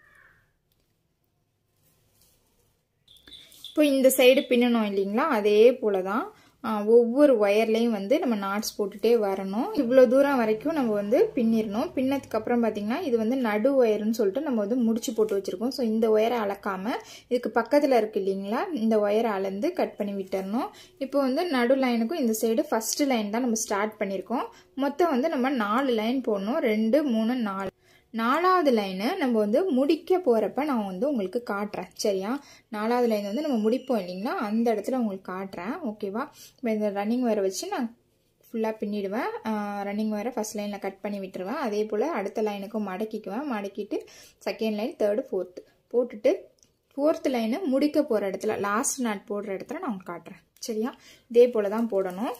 இப்போ இந்த சைடு பின்னணும் இல்லைங்களா அதே போல தான் ஒவ்வொரு ஒயர்லையும் வந்து நம்ம நாட்ஸ் போட்டுட்டே வரணும் இவ்வளோ தூரம் வரைக்கும் நம்ம வந்து பின்னிடணும் பின்னதுக்கு அப்புறம் பார்த்தீங்கன்னா இது வந்து நடு ஒயர்னு சொல்லிட்டு நம்ம வந்து முடிச்சு போட்டு வச்சுருக்கோம் ஸோ இந்த ஒயரை அளக்காம இதுக்கு பக்கத்தில் இருக்கு இல்லைங்களா இந்த ஒயரை அளந்து கட் பண்ணி விட்டுறணும் இப்போ வந்து நடு லைனுக்கும் இந்த சைடு ஃபர்ஸ்ட் லைன் தான் நம்ம ஸ்டார்ட் பண்ணியிருக்கோம் மொத்தம் வந்து நம்ம நாலு லைன் போடணும் ரெண்டு மூணு நாலு நாலாவது லைனை நம்ம வந்து முடிக்க போகிறப்ப நான் வந்து உங்களுக்கு காட்டுறேன் சரியா நாலாவது லைன் வந்து நம்ம முடிப்போம் இல்லைங்களா அந்த இடத்துல உங்களுக்கு காட்டுறேன் ஓகேவா இப்போ இந்த ரன்னிங் ஒயரை வச்சு நான் ஃபுல்லாக பின்னிடுவேன் ரன்னிங் ஒயரை ஃபஸ்ட் லைனில் கட் பண்ணி விட்டுருவேன் அதே போல் அடுத்த லைனுக்கும் மடக்கிக்குவேன் மடக்கிட்டு செகண்ட் லைன் தேர்டு ஃபோர்த்து போட்டுட்டு ஃபோர்த் லைனை முடிக்க போகிற இடத்துல லாஸ்ட் நாட் போடுற இடத்துல நான் உங்களுக்கு காட்டுறேன் சரியா இதே போல் தான் போடணும்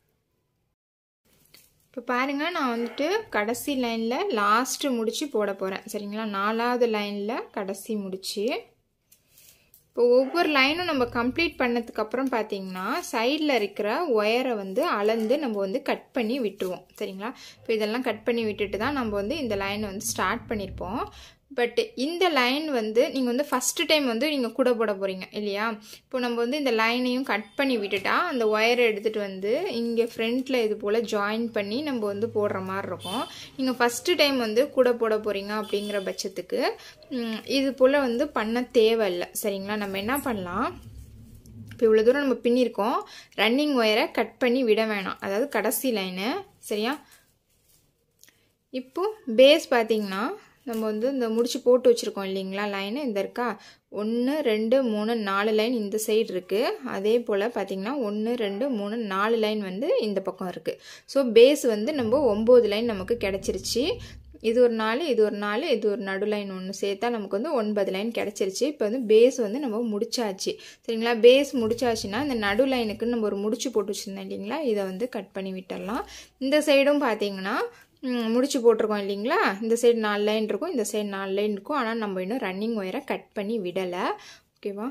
இப்போ பாருங்கள் நான் வந்துட்டு கடைசி லைனில் லாஸ்ட்டு முடித்து போட போகிறேன் சரிங்களா நாலாவது லைனில் கடைசி முடிச்சு இப்போ ஒவ்வொரு லைனும் நம்ம கம்ப்ளீட் பண்ணதுக்கப்புறம் பார்த்தீங்கன்னா சைடில் இருக்கிற ஒயரை வந்து அளந்து நம்ம வந்து கட் பண்ணி விட்டுருவோம் சரிங்களா இப்போ இதெல்லாம் கட் பண்ணி விட்டுட்டு தான் நம்ம வந்து இந்த லைனை வந்து ஸ்டார்ட் பண்ணியிருப்போம் பட் இந்த லைன் வந்து நீங்கள் வந்து ஃபஸ்ட்டு டைம் வந்து நீங்கள் கூட போட போகிறீங்க இல்லையா இப்போ நம்ம வந்து இந்த லைனையும் கட் பண்ணி விட்டுட்டா அந்த ஒயரை எடுத்துகிட்டு வந்து இங்கே ஃப்ரண்ட்டில் இது போல் ஜாயின் பண்ணி நம்ம வந்து போடுற மாதிரி இருக்கும் நீங்கள் ஃபஸ்ட்டு டைம் வந்து கூட போட போகிறீங்க அப்படிங்கிற பட்சத்துக்கு இது போல் வந்து பண்ண தேவையில்லை சரிங்களா நம்ம என்ன பண்ணலாம் இப்போ இவ்வளோ தூரம் நம்ம பின்னிருக்கோம் ரன்னிங் ஒயரை கட் பண்ணி விட வேணாம் அதாவது கடைசி லைனு சரியா இப்போ பேஸ் பார்த்தீங்கன்னா நம்ம வந்து இந்த முடிச்சு போட்டு வச்சுருக்கோம் இல்லைங்களா லைனு இந்த இருக்கா ஒன்று ரெண்டு மூணு நாலு லைன் இந்த சைடு இருக்குது அதே போல் பார்த்திங்கன்னா ஒன்று ரெண்டு மூணு நாலு லைன் வந்து இந்த பக்கம் இருக்குது ஸோ பேஸ் வந்து நம்ம ஒம்பது லைன் நமக்கு கிடச்சிருச்சு இது ஒரு நாலு இது ஒரு நாலு இது ஒரு நடு லைன் ஒன்று சேர்த்தா நமக்கு வந்து ஒன்பது லைன் கிடச்சிருச்சு இப்போ வந்து பேஸ் வந்து நம்ம முடிச்சாச்சு சரிங்களா பேஸ் முடிச்சாச்சுன்னா இந்த நடு லைனுக்கு நம்ம ஒரு முடிச்சு போட்டு வச்சுருந்தோம் இல்லைங்களா இதை வந்து கட் பண்ணி விட்டுடலாம் இந்த சைடும் பார்த்தீங்கன்னா முடிச்சு போட்டிருக்கோம் இல்லைங்களா இந்த சைடு நாலு லைன் இருக்கும் இந்த சைடு நாலு லைன் இருக்கும் ஆனால் நம்ம இன்னும் ரன்னிங் ஒயரை கட் பண்ணி விடலை ஓகேவா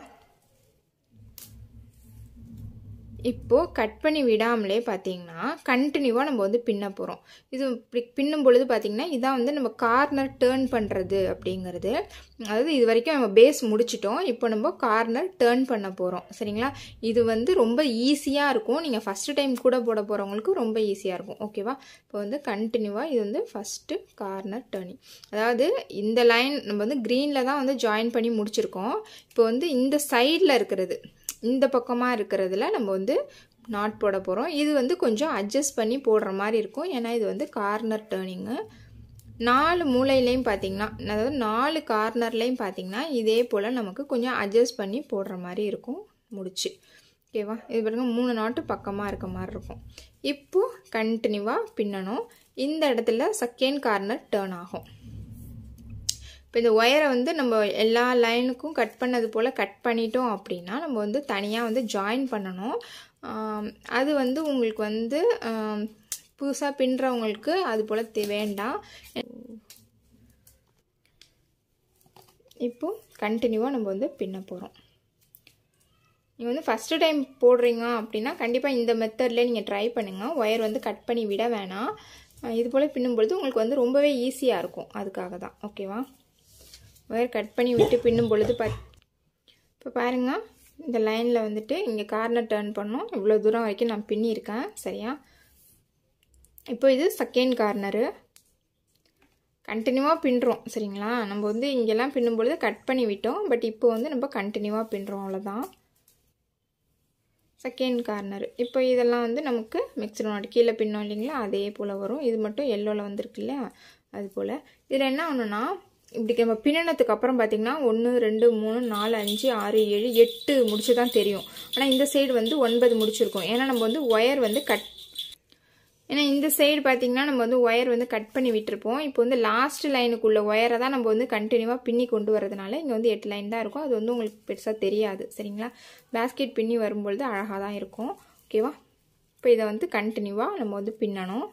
இப்போது கட் பண்ணி விடாமலே பார்த்தீங்கன்னா கண்டினியூவாக நம்ம வந்து பின்ன போகிறோம் இது இப்படி பின்னும் பொழுது பார்த்திங்கன்னா இதான் வந்து நம்ம கார்னர் டேர்ன் பண்ணுறது அப்படிங்கிறது அதாவது இது வரைக்கும் நம்ம பேஸ் முடிச்சிட்டோம் இப்போ நம்ம கார்னர் டேர்ன் பண்ண போகிறோம் சரிங்களா இது வந்து ரொம்ப ஈஸியாக இருக்கும் நீங்கள் ஃபஸ்ட்டு டைம் கூட போட போகிறவங்களுக்கு ரொம்ப ஈஸியாக இருக்கும் ஓகேவா இப்போ வந்து கண்டினியூவாக இது வந்து ஃபஸ்ட்டு கார்னர் டேர்னிங் அதாவது இந்த லைன் நம்ம வந்து க்ரீனில் தான் வந்து ஜாயின் பண்ணி முடிச்சிருக்கோம் இப்போ வந்து இந்த சைடில் இருக்கிறது இந்த பக்கமாக இருக்கிறதுல நம்ம வந்து நாட் போட போகிறோம் இது வந்து கொஞ்சம் அட்ஜஸ்ட் பண்ணி போடுற மாதிரி இருக்கும் ஏன்னா இது வந்து கார்னர் டேர்னிங்கு நாலு மூலையிலையும் பார்த்தீங்கன்னா அதாவது நாலு கார்னர்லேயும் பார்த்தீங்கன்னா இதே போல் நமக்கு கொஞ்சம் அட்ஜஸ்ட் பண்ணி போடுற மாதிரி இருக்கும் முடிச்சு ஓகேவா இது பாருங்க மூணு நாட்டு பக்கமாக இருக்க மாதிரி இருக்கும் இப்போது கண்டினியூவாக பின்னணும் இந்த இடத்துல செகண்ட் கார்னர் டேர்ன் ஆகும் இப்போ இந்த ஒயரை வந்து நம்ம எல்லா லைனுக்கும் கட் பண்ணது போல் கட் பண்ணிட்டோம் அப்படின்னா நம்ம வந்து தனியாக வந்து ஜாயின் பண்ணணும் அது வந்து உங்களுக்கு வந்து புதுசாக பின்னுறவங்களுக்கு அது போல் வேண்டாம் இப்போது கண்டினியூவாக நம்ம வந்து பின்ன போகிறோம் நீங்கள் வந்து ஃபஸ்ட்டு டைம் போடுறீங்க அப்படின்னா கண்டிப்பாக இந்த மெத்தட்லேயே நீங்கள் ட்ரை பண்ணுங்கள் ஒயர் வந்து கட் பண்ணி விட வேணாம் இது போல் பின்னும்பொழுது உங்களுக்கு வந்து ரொம்பவே ஈஸியாக இருக்கும் அதுக்காக தான் ஓகேவா ஒயர் கட் பண்ணி விட்டு பின்னும் பொழுது பா இப்போ பாருங்கள் இந்த லைனில் வந்துட்டு இங்கே கார்னர் டேர்ன் பண்ணோம் இவ்வளோ தூரம் வரைக்கும் நான் பின்னியிருக்கேன் சரியா இப்போ இது செகண்ட் கார்னரு கண்டினியூவாக பின்னுறோம் சரிங்களா நம்ம வந்து இங்கெல்லாம் பின்னும் பொழுது கட் பண்ணி விட்டோம் பட் இப்போ வந்து நம்ம கண்டினியூவாக பின்னுறோம் அவ்வளோதான் செகண்ட் கார்னர் இப்போ இதெல்லாம் வந்து நமக்கு மிக்சர் நாட் கீழே பின்னோம் இல்லைங்களா அதே போல் வரும் இது மட்டும் எல்லோவில் வந்திருக்கு இல்லையா அது போல் இதில் என்ன ஒன்றுனா இப்படி நம்ம பின்னணத்துக்கு அப்புறம் பார்த்தீங்கன்னா ஒன்று ரெண்டு மூணு நாலு அஞ்சு ஆறு ஏழு எட்டு முடிச்சு தான் தெரியும் ஆனால் இந்த சைடு வந்து ஒன்பது முடிச்சிருக்கோம் ஏன்னா நம்ம வந்து ஒயர் வந்து கட் ஏன்னா இந்த சைடு பார்த்தீங்கன்னா நம்ம வந்து ஒயர் வந்து கட் பண்ணி விட்டுருப்போம் இப்போ வந்து லாஸ்ட் லைனுக்குள்ள ஒயரை தான் நம்ம வந்து கண்டினியூவாக பின்னி கொண்டு வரதுனால இங்கே வந்து எட்டு லைன் தான் இருக்கும் அது வந்து உங்களுக்கு பெருசாக தெரியாது சரிங்களா பேஸ்கெட் பின்னி வரும்பொழுது அழகாக தான் இருக்கும் ஓகேவா இப்போ இதை வந்து கண்டினியூவாக நம்ம வந்து பின்னணும்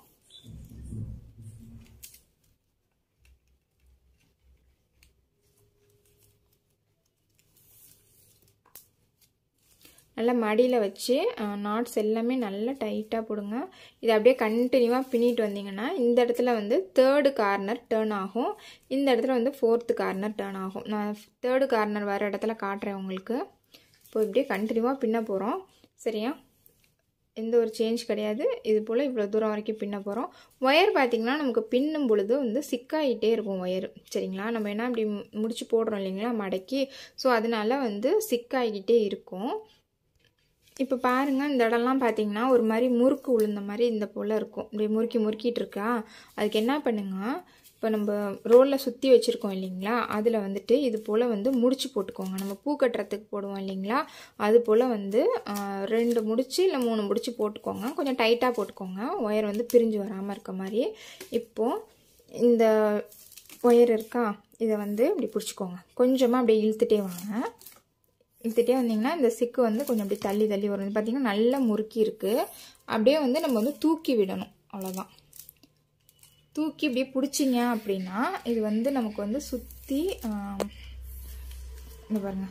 நல்லா மடியில் வச்சு நாட்ஸ் எல்லாமே நல்லா டைட்டாக போடுங்க இதை அப்படியே கண்டினியூவாக பின்னிட்டு வந்தீங்கன்னா இந்த இடத்துல வந்து தேர்டு கார்னர் டேர்ன் ஆகும் இந்த இடத்துல வந்து ஃபோர்த்து கார்னர் டேர்ன் ஆகும் நான் தேர்டு கார்னர் வர இடத்துல காட்டுறேன் உங்களுக்கு இப்போ இப்படியே கண்டினியூவாக பின்ன போகிறோம் சரியா எந்த ஒரு சேஞ்ச் கிடையாது இது போல் இவ்வளோ தூரம் வரைக்கும் பின்ன போகிறோம் ஒயர் பார்த்திங்கன்னா நமக்கு பின்னும் பொழுது வந்து சிக்காயிட்டே இருக்கும் ஒயர் சரிங்களா நம்ம என்ன இப்படி முடிச்சு போடுறோம் இல்லைங்களா மடக்கி ஸோ அதனால வந்து சிக்காகிக்கிட்டே இருக்கும் இப்போ பாருங்கள் இந்த இடம்லாம் பார்த்தீங்கன்னா ஒரு மாதிரி முறுக்கு உளுந்த மாதிரி இந்த போல் இருக்கும் இப்படி முறுக்கி முறுக்கிட்டு இருக்கா அதுக்கு என்ன பண்ணுங்க இப்போ நம்ம ரோலில் சுற்றி வச்சுருக்கோம் இல்லைங்களா அதில் வந்துட்டு இது போல் வந்து முடிச்சு போட்டுக்கோங்க நம்ம பூ கட்டுறதுக்கு போடுவோம் இல்லைங்களா அது போல் வந்து ரெண்டு முடிச்சு இல்லை மூணு முடிச்சு போட்டுக்கோங்க கொஞ்சம் டைட்டாக போட்டுக்கோங்க ஒயர் வந்து பிரிஞ்சு வராமல் இருக்க மாதிரி இப்போது இந்த ஒயர் இருக்கா இதை வந்து இப்படி பிடிச்சிக்கோங்க கொஞ்சமாக அப்படியே இழுத்துட்டே வாங்க இழுத்துட்டே வந்தீங்கன்னா இந்த சிக்கு வந்து கொஞ்சம் அப்படி தள்ளி தள்ளி வரும் பார்த்திங்கன்னா நல்லா முறுக்கி இருக்குது அப்படியே வந்து நம்ம வந்து தூக்கி விடணும் அவ்வளோதான் தூக்கி இப்படியே பிடிச்சிங்க அப்படின்னா இது வந்து நமக்கு வந்து சுற்றி இந்த பாருங்க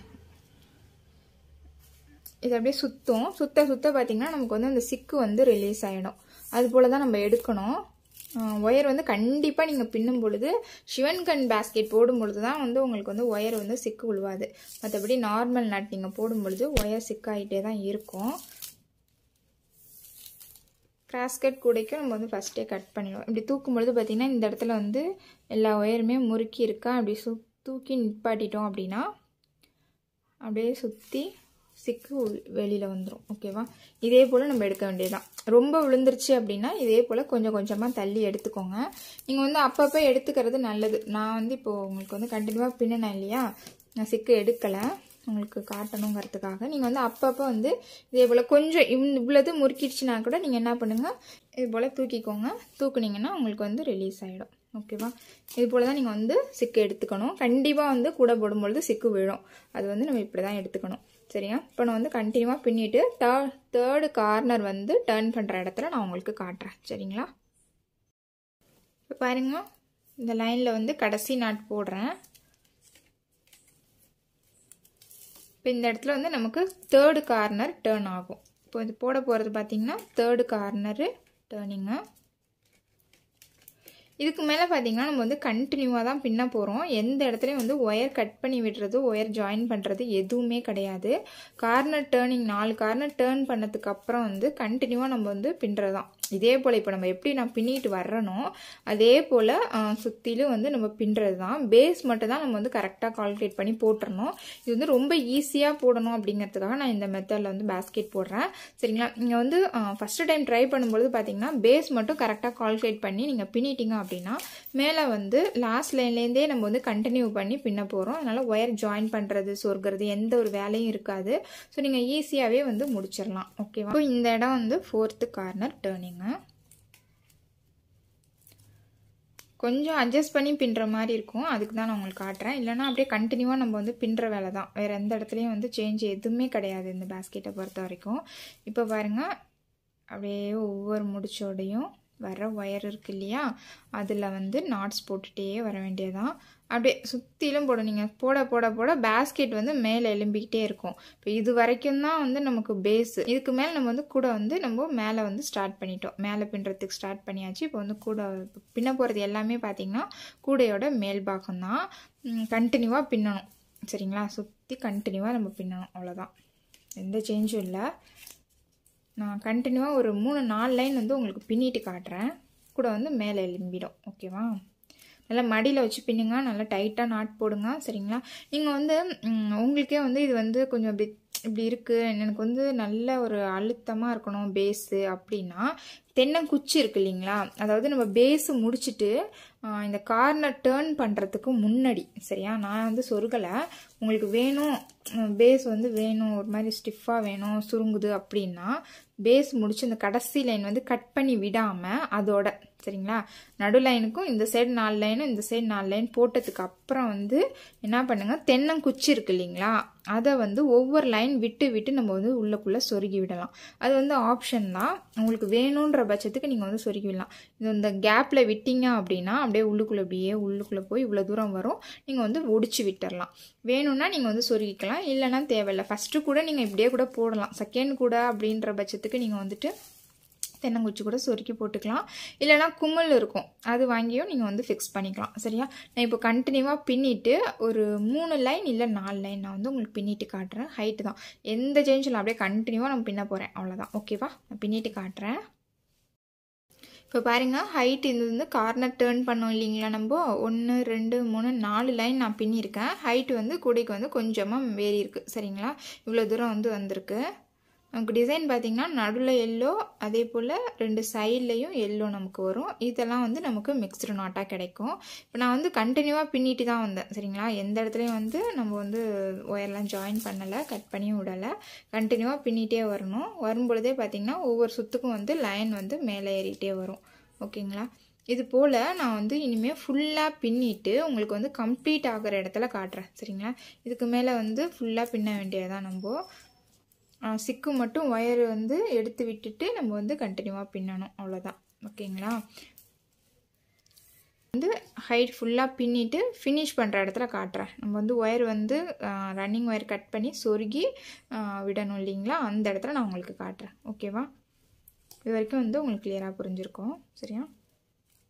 இது அப்படியே சுற்றும் சுத்த சுத்த பார்த்திங்கன்னா நமக்கு வந்து அந்த சிக்கு வந்து ரிலீஸ் ஆகிடும் அது போல் தான் நம்ம எடுக்கணும் ஒயர் வந்து கண்டிப்பாக நீங்கள் பின்னும் பொழுது சிவன்கண் பேஸ்கெட் போடும் பொழுது தான் வந்து உங்களுக்கு வந்து ஒயர் வந்து சிக்கு விழுவாது மற்றபடி நார்மல் நட் நீங்கள் போடும் பொழுது ஒயர் சிக்காகிட்டே தான் இருக்கும் கிராஸ்கட் கூடைக்கும் நம்ம வந்து ஃபஸ்ட்டே கட் பண்ணிடுவோம் இப்படி தூக்கும் பொழுது பார்த்திங்கன்னா இந்த இடத்துல வந்து எல்லா ஒயருமே முறுக்கி இருக்கா அப்படி சு தூக்கி நிப்பாட்டிட்டோம் அப்படின்னா அப்படியே சுற்றி சிக்கு வெளியில் வந்துடும் ஓகேவா இதே போல் நம்ம எடுக்க வேண்டியதுதான் ரொம்ப விழுந்துருச்சு அப்படின்னா இதே போல் கொஞ்சம் கொஞ்சமாக தள்ளி எடுத்துக்கோங்க நீங்கள் வந்து அப்பப்போ எடுத்துக்கிறது நல்லது நான் வந்து இப்போது உங்களுக்கு வந்து கண்டினியூவாக பின்னினேன் இல்லையா நான் சிக்கு எடுக்கலை உங்களுக்கு காட்டணுங்கிறதுக்காக நீங்கள் வந்து அப்பப்போ வந்து இதே போல் கொஞ்சம் இவ்வளோது முறுக்கிடுச்சுனா கூட நீங்கள் என்ன பண்ணுங்கள் இது போல் தூக்கிக்கோங்க தூக்குனீங்கன்னா உங்களுக்கு வந்து ரிலீஸ் ஆகிடும் ஓகேவா இது போல் தான் நீங்கள் வந்து சிக்கு எடுத்துக்கணும் கண்டிப்பாக வந்து கூட போடும்பொழுது சிக்கு விழும் அது வந்து நம்ம இப்படி தான் எடுத்துக்கணும் சரியா இப்போ நான் வந்து கண்டினியூவாக பின்னிட்டு தே தேர்டு கார்னர் வந்து டர்ன் பண்ணுற இடத்துல நான் உங்களுக்கு காட்டுறேன் சரிங்களா இப்போ பாருங்க இந்த லைனில் வந்து கடைசி நாட் போடுறேன் இப்போ இந்த இடத்துல வந்து நமக்கு தேர்டு கார்னர் டேர்ன் ஆகும் இப்போ இது போட போகிறது பார்த்தீங்கன்னா தேர்டு கார்னரு டேர்னிங்கு இதுக்கு மேலே பார்த்தீங்கன்னா நம்ம வந்து கண்டினியூவாக தான் பின்ன போகிறோம் எந்த இடத்துலையும் வந்து ஒயர் கட் பண்ணி விடுறது ஒயர் ஜாயின் பண்ணுறது எதுவுமே கிடையாது கார்னர் டேர்னிங் நாலு கார்னர் டேர்ன் பண்ணதுக்கு அப்புறம் வந்து கண்டினியூவாக நம்ம வந்து பின்னுறது தான் இதே போல் இப்போ நம்ம எப்படி நான் பின்னிட்டு வர்றனோ அதே போல் சுற்றிலும் வந்து நம்ம பின்னுறது தான் பேஸ் மட்டும் தான் நம்ம வந்து கரெக்டாக கால்குலேட் பண்ணி போட்டுறணும் இது வந்து ரொம்ப ஈஸியாக போடணும் அப்படிங்கிறதுக்காக நான் இந்த மெத்தடில் வந்து பேஸ்கெட் போடுறேன் சரிங்களா நீங்கள் வந்து ஃபஸ்ட்டு டைம் ட்ரை பண்ணும்பொழுது பார்த்தீங்கன்னா பேஸ் மட்டும் கரெக்டாக கால்குலேட் பண்ணி நீங்கள் பின்னிட்டீங்க அப்படின்னா மேலே வந்து லாஸ்ட் லைன்லேருந்தே நம்ம வந்து கண்டினியூ பண்ணி பின்ன போகிறோம் அதனால் ஒயர் ஜாயின் பண்ணுறது சொர்க்கிறது எந்த ஒரு வேலையும் இருக்காது ஸோ நீங்கள் ஈஸியாகவே வந்து முடிச்சிடலாம் ஓகேவா இப்போ இந்த இடம் வந்து ஃபோர்த்து கார்னர் டேர்னிங்கு கொஞ்சம் அட்ஜஸ்ட் பண்ணி பின்னுற மாதிரி இருக்கும் அதுக்கு தான் நான் உங்களுக்கு காட்டுறேன் இல்லைனா அப்படியே கண்டினியூவாக நம்ம வந்து பின்னுற வேலை தான் வேறு எந்த இடத்துலையும் வந்து சேஞ்ச் எதுவுமே கிடையாது இந்த பேஸ்கெட்டை பொறுத்த வரைக்கும் இப்போ பாருங்கள் அப்படியே ஒவ்வொரு முடிச்சோடையும் வர ஒயர் இருக்கு இல்லையா அதில் வந்து நாட்ஸ் போட்டுகிட்டே வர வேண்டியதான் அப்படியே சுற்றிலும் போடும் நீங்கள் போட போட போட பேஸ்கெட் வந்து மேலே எலும்பிக்கிட்டே இருக்கும் இப்போ இது வரைக்கும் தான் வந்து நமக்கு பேஸு இதுக்கு மேலே நம்ம வந்து கூட வந்து நம்ம மேலே வந்து ஸ்டார்ட் பண்ணிட்டோம் மேலே பின்னுறதுக்கு ஸ்டார்ட் பண்ணியாச்சு இப்போ வந்து கூட பின்ன போகிறது எல்லாமே பார்த்திங்கன்னா கூடையோட மேல் பாகம் தான் கண்டினியூவாக பின்னணும் சரிங்களா சுற்றி கண்டினியூவாக நம்ம பின்னணும் அவ்வளோதான் எந்த சேஞ்சும் இல்லை நான் கண்டினியூவாக ஒரு மூணு நாலு லைன் வந்து உங்களுக்கு பின்னிட்டு காட்டுறேன் கூட வந்து மேலே எலும்பிடும் ஓகேவா நல்லா மடியில் வச்சு பின்னுங்க நல்லா டைட்டாக நாட் போடுங்க சரிங்களா நீங்கள் வந்து உங்களுக்கே வந்து இது வந்து கொஞ்சம் இப்படி இப்படி இருக்குது எனக்கு வந்து நல்ல ஒரு அழுத்தமாக இருக்கணும் பேஸு அப்படின்னா தென்னங்குச்சி இருக்கு இல்லைங்களா அதாவது நம்ம பேஸு முடிச்சுட்டு இந்த கார்னர் டேர்ன் பண்ணுறதுக்கு முன்னாடி சரியா நான் வந்து சொருகலை உங்களுக்கு வேணும் பேஸ் வந்து வேணும் ஒரு மாதிரி ஸ்டிஃபாக வேணும் சுருங்குது அப்படின்னா பேஸ் முடிச்சு இந்த கடைசி லைன் வந்து கட் பண்ணி விடாமல் அதோட சரிங்களா நடு லைனுக்கும் இந்த சைடு நாலு லைனும் இந்த சைடு நாலு லைன் போட்டதுக்கு அப்புறம் வந்து என்ன பண்ணுங்க தென்னங்குச்சி இருக்கு இல்லைங்களா அதை வந்து ஒவ்வொரு லைன் விட்டு விட்டு நம்ம வந்து உள்ளக்குள்ளே சொருகி விடலாம் அது வந்து ஆப்ஷன் தான் உங்களுக்கு வேணுன்ற பட்சத்துக்கு நீங்கள் வந்து சொருகி விடலாம் இது இந்த கேப்பில் விட்டீங்க அப்படின்னா அப்படியே உள்ளுக்குள்ளே அப்படியே உள்ளுக்குள்ளே போய் இவ்வளோ தூரம் வரும் நீங்கள் வந்து ஒடிச்சு விட்டுறலாம் வேணும்னா நீங்கள் வந்து சொருகிக்கலாம் இல்லைன்னா தேவையில்லை ஃபஸ்ட்டு கூட நீங்கள் இப்படியே கூட போடலாம் செகண்ட் கூட அப்படின்ற பட்சத்துக்கு நீங்கள் வந்துட்டு தென்னங்குச்சி கூட சொருக்கி போட்டுக்கலாம் இல்லைனா கும்மல் இருக்கும் அது வாங்கியும் நீங்கள் வந்து ஃபிக்ஸ் பண்ணிக்கலாம் சரியா நான் இப்போ கண்டினியூவாக பின்னிட்டு ஒரு மூணு லைன் இல்லை நாலு லைன் நான் வந்து உங்களுக்கு பின்னிட்டு காட்டுறேன் ஹைட்டு தான் எந்த சேஞ்சில் அப்படியே கண்டினியூவாக நான் பின்ன போகிறேன் அவ்வளோதான் ஓகேவா நான் பின்னிட்டு காட்டுறேன் இப்போ பாருங்கள் ஹைட் இது வந்து கார்னர் டேர்ன் பண்ணோம் இல்லைங்களா நம்ம ஒன்று ரெண்டு மூணு நாலு லைன் நான் பின்னிருக்கேன் ஹைட் வந்து கூடைக்கு வந்து கொஞ்சமாக வேறி இருக்குது சரிங்களா இவ்வளோ தூரம் வந்து வந்திருக்கு நமக்கு டிசைன் பார்த்திங்கன்னா நடுவில் எல்லோ அதே போல் ரெண்டு சைட்லேயும் எல்லோ நமக்கு வரும் இதெல்லாம் வந்து நமக்கு மிக்ஸ்டு நாட்டாக கிடைக்கும் இப்போ நான் வந்து கண்டினியூவாக பின்னிட்டு தான் வந்தேன் சரிங்களா எந்த இடத்துலையும் வந்து நம்ம வந்து ஒயர்லாம் ஜாயின் பண்ணலை கட் பண்ணியும் விடலை கண்டினியூவாக பின்னிட்டே வரணும் வரும்பொழுதே பார்த்திங்கன்னா ஒவ்வொரு சுத்துக்கும் வந்து லைன் வந்து மேலே ஏறிட்டே வரும் ஓகேங்களா இது போல் நான் வந்து இனிமேல் ஃபுல்லாக பின்னிட்டு உங்களுக்கு வந்து கம்ப்ளீட் ஆகிற இடத்துல காட்டுறேன் சரிங்களா இதுக்கு மேலே வந்து ஃபுல்லாக பின்ன வேண்டியதான் நம்ம சிக்கு மட்டும் ஒயர் வந்து எடுத்து விட்டுட்டு நம்ம வந்து கண்டினியூவாக பின்னணும் அவ்வளோதான் ஓகேங்களா வந்து ஹைட் ஃபுல்லாக பின்னிட்டு ஃபினிஷ் பண்ணுற இடத்துல காட்டுறேன் நம்ம வந்து ஒயர் வந்து ரன்னிங் ஒயர் கட் பண்ணி சொருகி விடணும் இல்லைங்களா அந்த இடத்துல நான் உங்களுக்கு காட்டுறேன் ஓகேவா இது வரைக்கும் வந்து உங்களுக்கு கிளியராக புரிஞ்சிருக்கோம் சரியா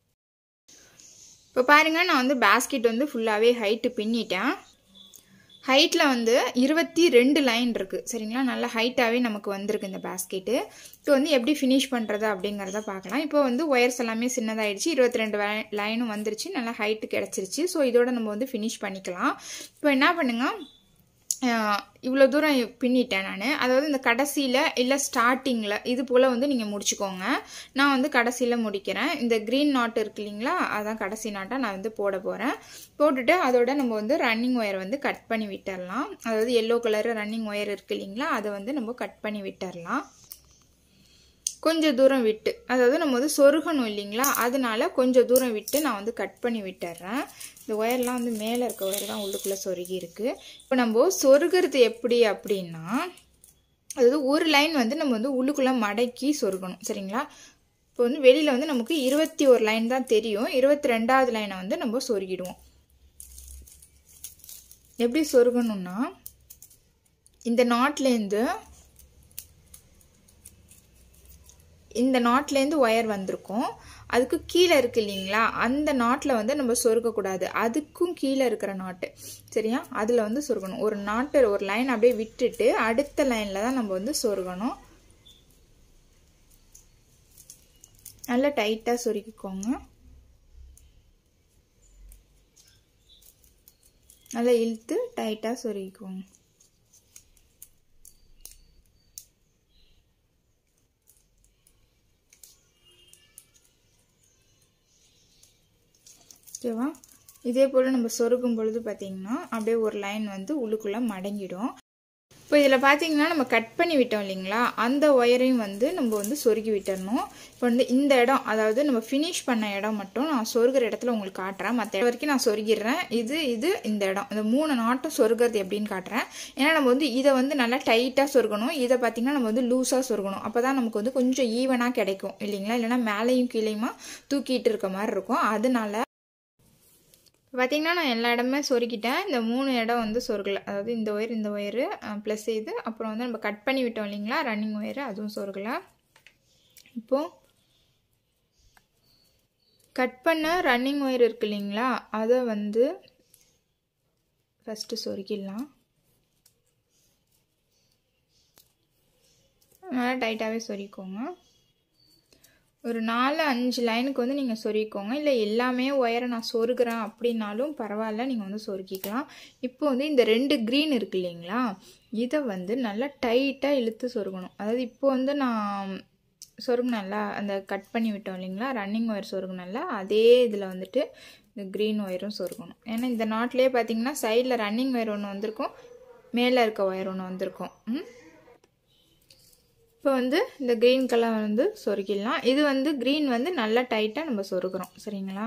இப்போ பாருங்கள் நான் வந்து பேஸ்கெட் வந்து ஃபுல்லாகவே ஹைட்டு பின்னிட்டேன் ஹைட்டில் வந்து இருபத்தி ரெண்டு லைன் இருக்குது சரிங்களா நல்லா ஹைட்டாகவே நமக்கு வந்திருக்கு இந்த பேஸ்கெட்டு இப்போ வந்து எப்படி ஃபினிஷ் பண்ணுறது அப்படிங்கிறத பார்க்கலாம் இப்போ வந்து ஒயர்ஸ் எல்லாமே சின்னதாகிடுச்சு இருபத்தி ரெண்டு லைனும் வந்துருச்சு நல்லா ஹைட்டு கிடச்சிருச்சு ஸோ இதோட நம்ம வந்து ஃபினிஷ் பண்ணிக்கலாம் இப்போ என்ன பண்ணுங்கள் இவ்வளோ தூரம் பின்னிட்டேன் நான் அதாவது இந்த கடைசியில் இல்லை ஸ்டார்டிங்கில் இது போல் வந்து நீங்கள் முடிச்சுக்கோங்க நான் வந்து கடைசியில் முடிக்கிறேன் இந்த க்ரீன் நாட் இருக்கு இல்லைங்களா அதான் கடைசி நாட்டாக நான் வந்து போட போகிறேன் போட்டுட்டு அதோட நம்ம வந்து ரன்னிங் ஒயர் வந்து கட் பண்ணி விட்டுடலாம் அதாவது எல்லோ கலர் ரன்னிங் ஒயர் இருக்கு இல்லைங்களா அதை வந்து நம்ம கட் பண்ணி விட்டுடலாம் கொஞ்சம் தூரம் விட்டு அதாவது நம்ம வந்து சொருகணும் இல்லைங்களா அதனால கொஞ்சம் தூரம் விட்டு நான் வந்து கட் பண்ணி விட்டுறேன் இந்த ஒயர்லாம் வந்து மேலே இருக்க ஒயர் தான் உள்ளுக்குள்ளே சொருகி இருக்குது இப்போ நம்ம சொருகிறது எப்படி அப்படின்னா அதாவது ஒரு லைன் வந்து நம்ம வந்து உள்ளுக்குள்ளே மடக்கி சொருகணும் சரிங்களா இப்போ வந்து வெளியில் வந்து நமக்கு இருபத்தி ஒரு லைன் தான் தெரியும் இருபத்தி ரெண்டாவது லைனை வந்து நம்ம சொருகிடுவோம் எப்படி சொருகணும்னா இந்த நாட்லேருந்து இந்த நாட்லேருந்து ஒயர் வந்திருக்கும் அதுக்கு கீழே இருக்கு இல்லைங்களா அந்த நாட்டில் வந்து நம்ம சொருகக்கூடாது அதுக்கும் கீழே இருக்கிற நாட்டு சரியா அதில் வந்து சொருகணும் ஒரு நாட்டு ஒரு லைன் அப்படியே விட்டுட்டு அடுத்த லைனில் தான் நம்ம வந்து சொருகணும் நல்லா டைட்டாக சொருக்கிக்கோங்க நல்லா இழுத்து டைட்டாக சொருகிக்கோங்க ஓகேவா இதே போல் நம்ம சொருகும் பொழுது பார்த்திங்கன்னா அப்படியே ஒரு லைன் வந்து உள்ளுக்குள்ளே மடங்கிடும் இப்போ இதில் பார்த்தீங்கன்னா நம்ம கட் பண்ணி விட்டோம் இல்லைங்களா அந்த ஒயரையும் வந்து நம்ம வந்து சொருகி விட்டுறணும் இப்போ வந்து இந்த இடம் அதாவது நம்ம ஃபினிஷ் பண்ண இடம் மட்டும் நான் சொருகிற இடத்துல உங்களுக்கு காட்டுறேன் மற்ற இடம் வரைக்கும் நான் சொருகிடுறேன் இது இது இந்த இடம் இந்த மூணு நாட்டும் சொருகிறது எப்படின்னு காட்டுறேன் ஏன்னா நம்ம வந்து இதை வந்து நல்லா டைட்டாக சொருகணும் இதை பார்த்தீங்கன்னா நம்ம வந்து லூஸாக சொருகணும் அப்போ தான் நமக்கு வந்து கொஞ்சம் ஈவனாக கிடைக்கும் இல்லைங்களா இல்லைன்னா மேலேயும் கீழேயுமா தூக்கிட்டு இருக்க மாதிரி இருக்கும் அதனால பார்த்தீங்கன்னா நான் எல்லா இடமே சொருக்கிட்டேன் இந்த மூணு இடம் வந்து சொருகலை அதாவது இந்த ஒயர் இந்த ஒயரு ப்ளஸ் இது அப்புறம் வந்து நம்ம கட் பண்ணி விட்டோம் இல்லைங்களா ரன்னிங் ஒயரு அதுவும் சொருகலை இப்போது கட் பண்ண ரன்னிங் ஒயர் இருக்கு இல்லைங்களா அதை வந்து ஃபஸ்ட்டு சொருக்கிடலாம் நல்லா டைட்டாகவே சொருக்கிக்கோங்க ஒரு நாலு அஞ்சு லைனுக்கு வந்து நீங்கள் சொருகிக்கோங்க இல்லை எல்லாமே ஒயரை நான் சொருகிறேன் அப்படின்னாலும் பரவாயில்ல நீங்கள் வந்து சொருக்கிக்கலாம் இப்போ வந்து இந்த ரெண்டு க்ரீன் இருக்கு இல்லைங்களா இதை வந்து நல்லா டைட்டாக இழுத்து சொருகணும் அதாவது இப்போ வந்து நான் சொருகுனல்ல அந்த கட் பண்ணி விட்டோம் இல்லைங்களா ரன்னிங் ஒயர் சொருகுனல்ல அதே இதில் வந்துட்டு இந்த க்ரீன் ஒயரும் சொருகணும் ஏன்னா இந்த நாட்டிலே பார்த்தீங்கன்னா சைடில் ரன்னிங் ஒயர் ஒன்று வந்திருக்கும் மேலே இருக்க ஒயர் ஒன்று வந்திருக்கும் ம் இப்போ வந்து இந்த க்ரீன் கலர் வந்து சொருகிடலாம் இது வந்து க்ரீன் வந்து நல்லா டைட்டாக நம்ம சொருகிறோம் சரிங்களா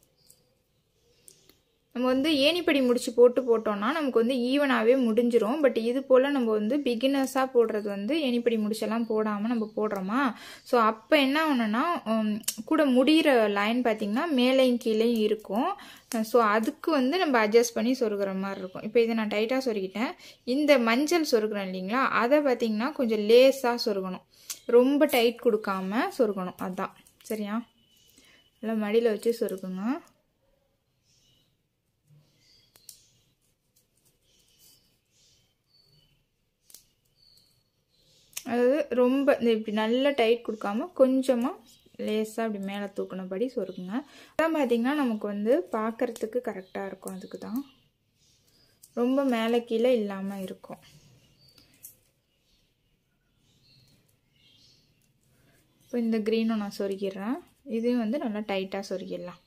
நம்ம வந்து ஏணிப்படி முடிச்சு போட்டு போட்டோம்னா நமக்கு வந்து ஈவனாகவே முடிஞ்சிரும் பட் இது போல் நம்ம வந்து பிகினர்ஸாக போடுறது வந்து ஏணிப்படி முடிச்செல்லாம் போடாமல் நம்ம போடுறோமா ஸோ அப்போ என்ன ஆகணும்னா கூட முடிகிற லைன் பார்த்திங்கன்னா மேலேயும் கீழேயும் இருக்கும் ஸோ அதுக்கு வந்து நம்ம அட்ஜஸ்ட் பண்ணி சொருகிற மாதிரி இருக்கும் இப்போ இதை நான் டைட்டாக சொருகிட்டேன் இந்த மஞ்சள் சொருகிறேன் இல்லைங்களா அதை பார்த்திங்கன்னா கொஞ்சம் லேஸாக சொருகணும் ரொம்ப டைட் கொடுக்காம சொருகணும் அதுதான் சரியா நல்லா மடியில் வச்சு சொருக்குங்க அதாவது ரொம்ப இந்த இப்படி நல்லா டைட் கொடுக்காம கொஞ்சமாக லேஸாக அப்படி மேலே தூக்கினபடி சொருக்குங்க அதான் பார்த்திங்கன்னா நமக்கு வந்து பார்க்குறதுக்கு கரெக்டாக இருக்கும் அதுக்கு தான் ரொம்ப மேலே கீழே இல்லாமல் இருக்கும் இப்போ இந்த க்ரீனும் நான் சொருகிடுறேன் இதையும் வந்து நல்லா டைட்டாக சொருகிடலாம்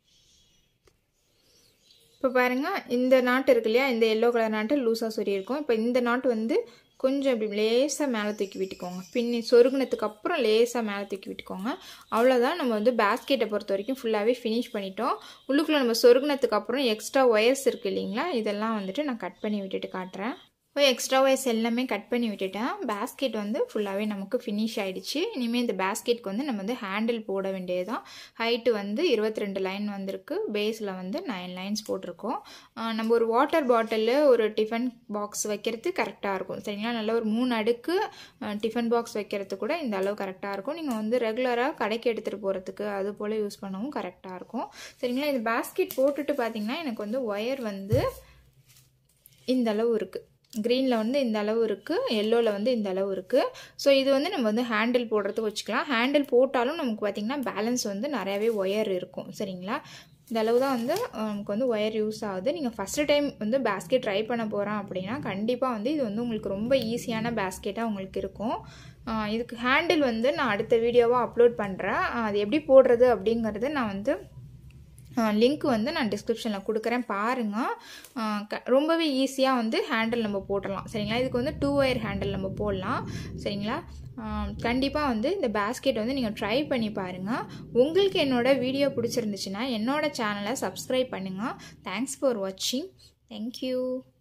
இப்போ பாருங்கள் இந்த நாட்டு இருக்கு இல்லையா இந்த எல்லோ கலர் நாட்டு லூஸாக சொருகிருக்கும் இப்போ இந்த நாட்டு வந்து கொஞ்சம் இப்படி லேசாக மேலே தூக்கி விட்டுக்கோங்க பின்னி சொருகுனதுக்கு அப்புறம் லேசாக மேலே தூக்கி விட்டுக்கோங்க அவ்வளோதான் நம்ம வந்து பேஸ்கெட்டை பொறுத்த வரைக்கும் ஃபுல்லாகவே ஃபினிஷ் பண்ணிட்டோம் உள்ளுக்குள்ளே நம்ம சொருகுனதுக்கு அப்புறம் எக்ஸ்ட்ரா ஒயர்ஸ் இருக்குது இல்லைங்களா இதெல்லாம் வந்துட்டு நான் கட் பண்ணி விட்டுட்டு காட்டுறேன் இப்போ எக்ஸ்ட்ரா ஒயர்ஸ் எல்லாமே கட் பண்ணி விட்டுட்டேன் பேஸ்கெட் வந்து ஃபுல்லாகவே நமக்கு ஃபினிஷ் ஆகிடுச்சு இனிமேல் இந்த பேஸ்கெட்க்கு வந்து நம்ம வந்து ஹேண்டில் போட வேண்டியதுதான் ஹைட்டு வந்து இருபத்தி ரெண்டு லைன் வந்திருக்கு பேஸில் வந்து நைன் லைன்ஸ் போட்டிருக்கோம் நம்ம ஒரு வாட்டர் பாட்டிலில் ஒரு டிஃபன் பாக்ஸ் வைக்கிறது கரெக்டாக இருக்கும் சரிங்களா நல்ல ஒரு மூணு அடுக்கு டிஃபன் பாக்ஸ் வைக்கிறது கூட இந்த அளவு கரெக்டாக இருக்கும் நீங்கள் வந்து ரெகுலராக கடைக்கு எடுத்துகிட்டு போகிறதுக்கு அது போல் யூஸ் பண்ணவும் கரெக்டாக இருக்கும் சரிங்களா இந்த பேஸ்கெட் போட்டுட்டு பார்த்தீங்கன்னா எனக்கு வந்து ஒயர் வந்து இந்த அளவு இருக்குது க்ரீனில் வந்து இந்த அளவு இருக்குது எல்லோவில் வந்து இந்த அளவு இருக்குது ஸோ இது வந்து நம்ம வந்து ஹேண்டில் போடுறதுக்கு வச்சுக்கலாம் ஹேண்டில் போட்டாலும் நமக்கு பார்த்திங்கன்னா பேலன்ஸ் வந்து நிறையாவே ஒயர் இருக்கும் சரிங்களா இந்த அளவு தான் வந்து நமக்கு வந்து ஒயர் யூஸ் ஆகுது நீங்கள் ஃபஸ்ட்டு டைம் வந்து பேஸ்கெட் ட்ரை பண்ண போகிறோம் அப்படின்னா கண்டிப்பாக வந்து இது வந்து உங்களுக்கு ரொம்ப ஈஸியான பேஸ்கெட்டாக உங்களுக்கு இருக்கும் இதுக்கு ஹேண்டில் வந்து நான் அடுத்த வீடியோவாக அப்லோட் பண்ணுறேன் அது எப்படி போடுறது அப்படிங்கிறது நான் வந்து லிங்க் வந்து நான் டிஸ்கிரிப்ஷனில் கொடுக்குறேன் பாருங்கள் ரொம்பவே ஈஸியாக வந்து ஹேண்டில் நம்ம போட்டுடலாம் சரிங்களா இதுக்கு வந்து டூ ஒயர் ஹேண்டில் நம்ம போடலாம் சரிங்களா கண்டிப்பாக வந்து இந்த பேஸ்கெட் வந்து நீங்கள் ட்ரை பண்ணி பாருங்கள் உங்களுக்கு என்னோடய வீடியோ பிடிச்சிருந்துச்சுன்னா என்னோடய சேனலை சப்ஸ்கிரைப் பண்ணுங்கள் தேங்க்ஸ் ஃபார் வாட்சிங் தேங்க்யூ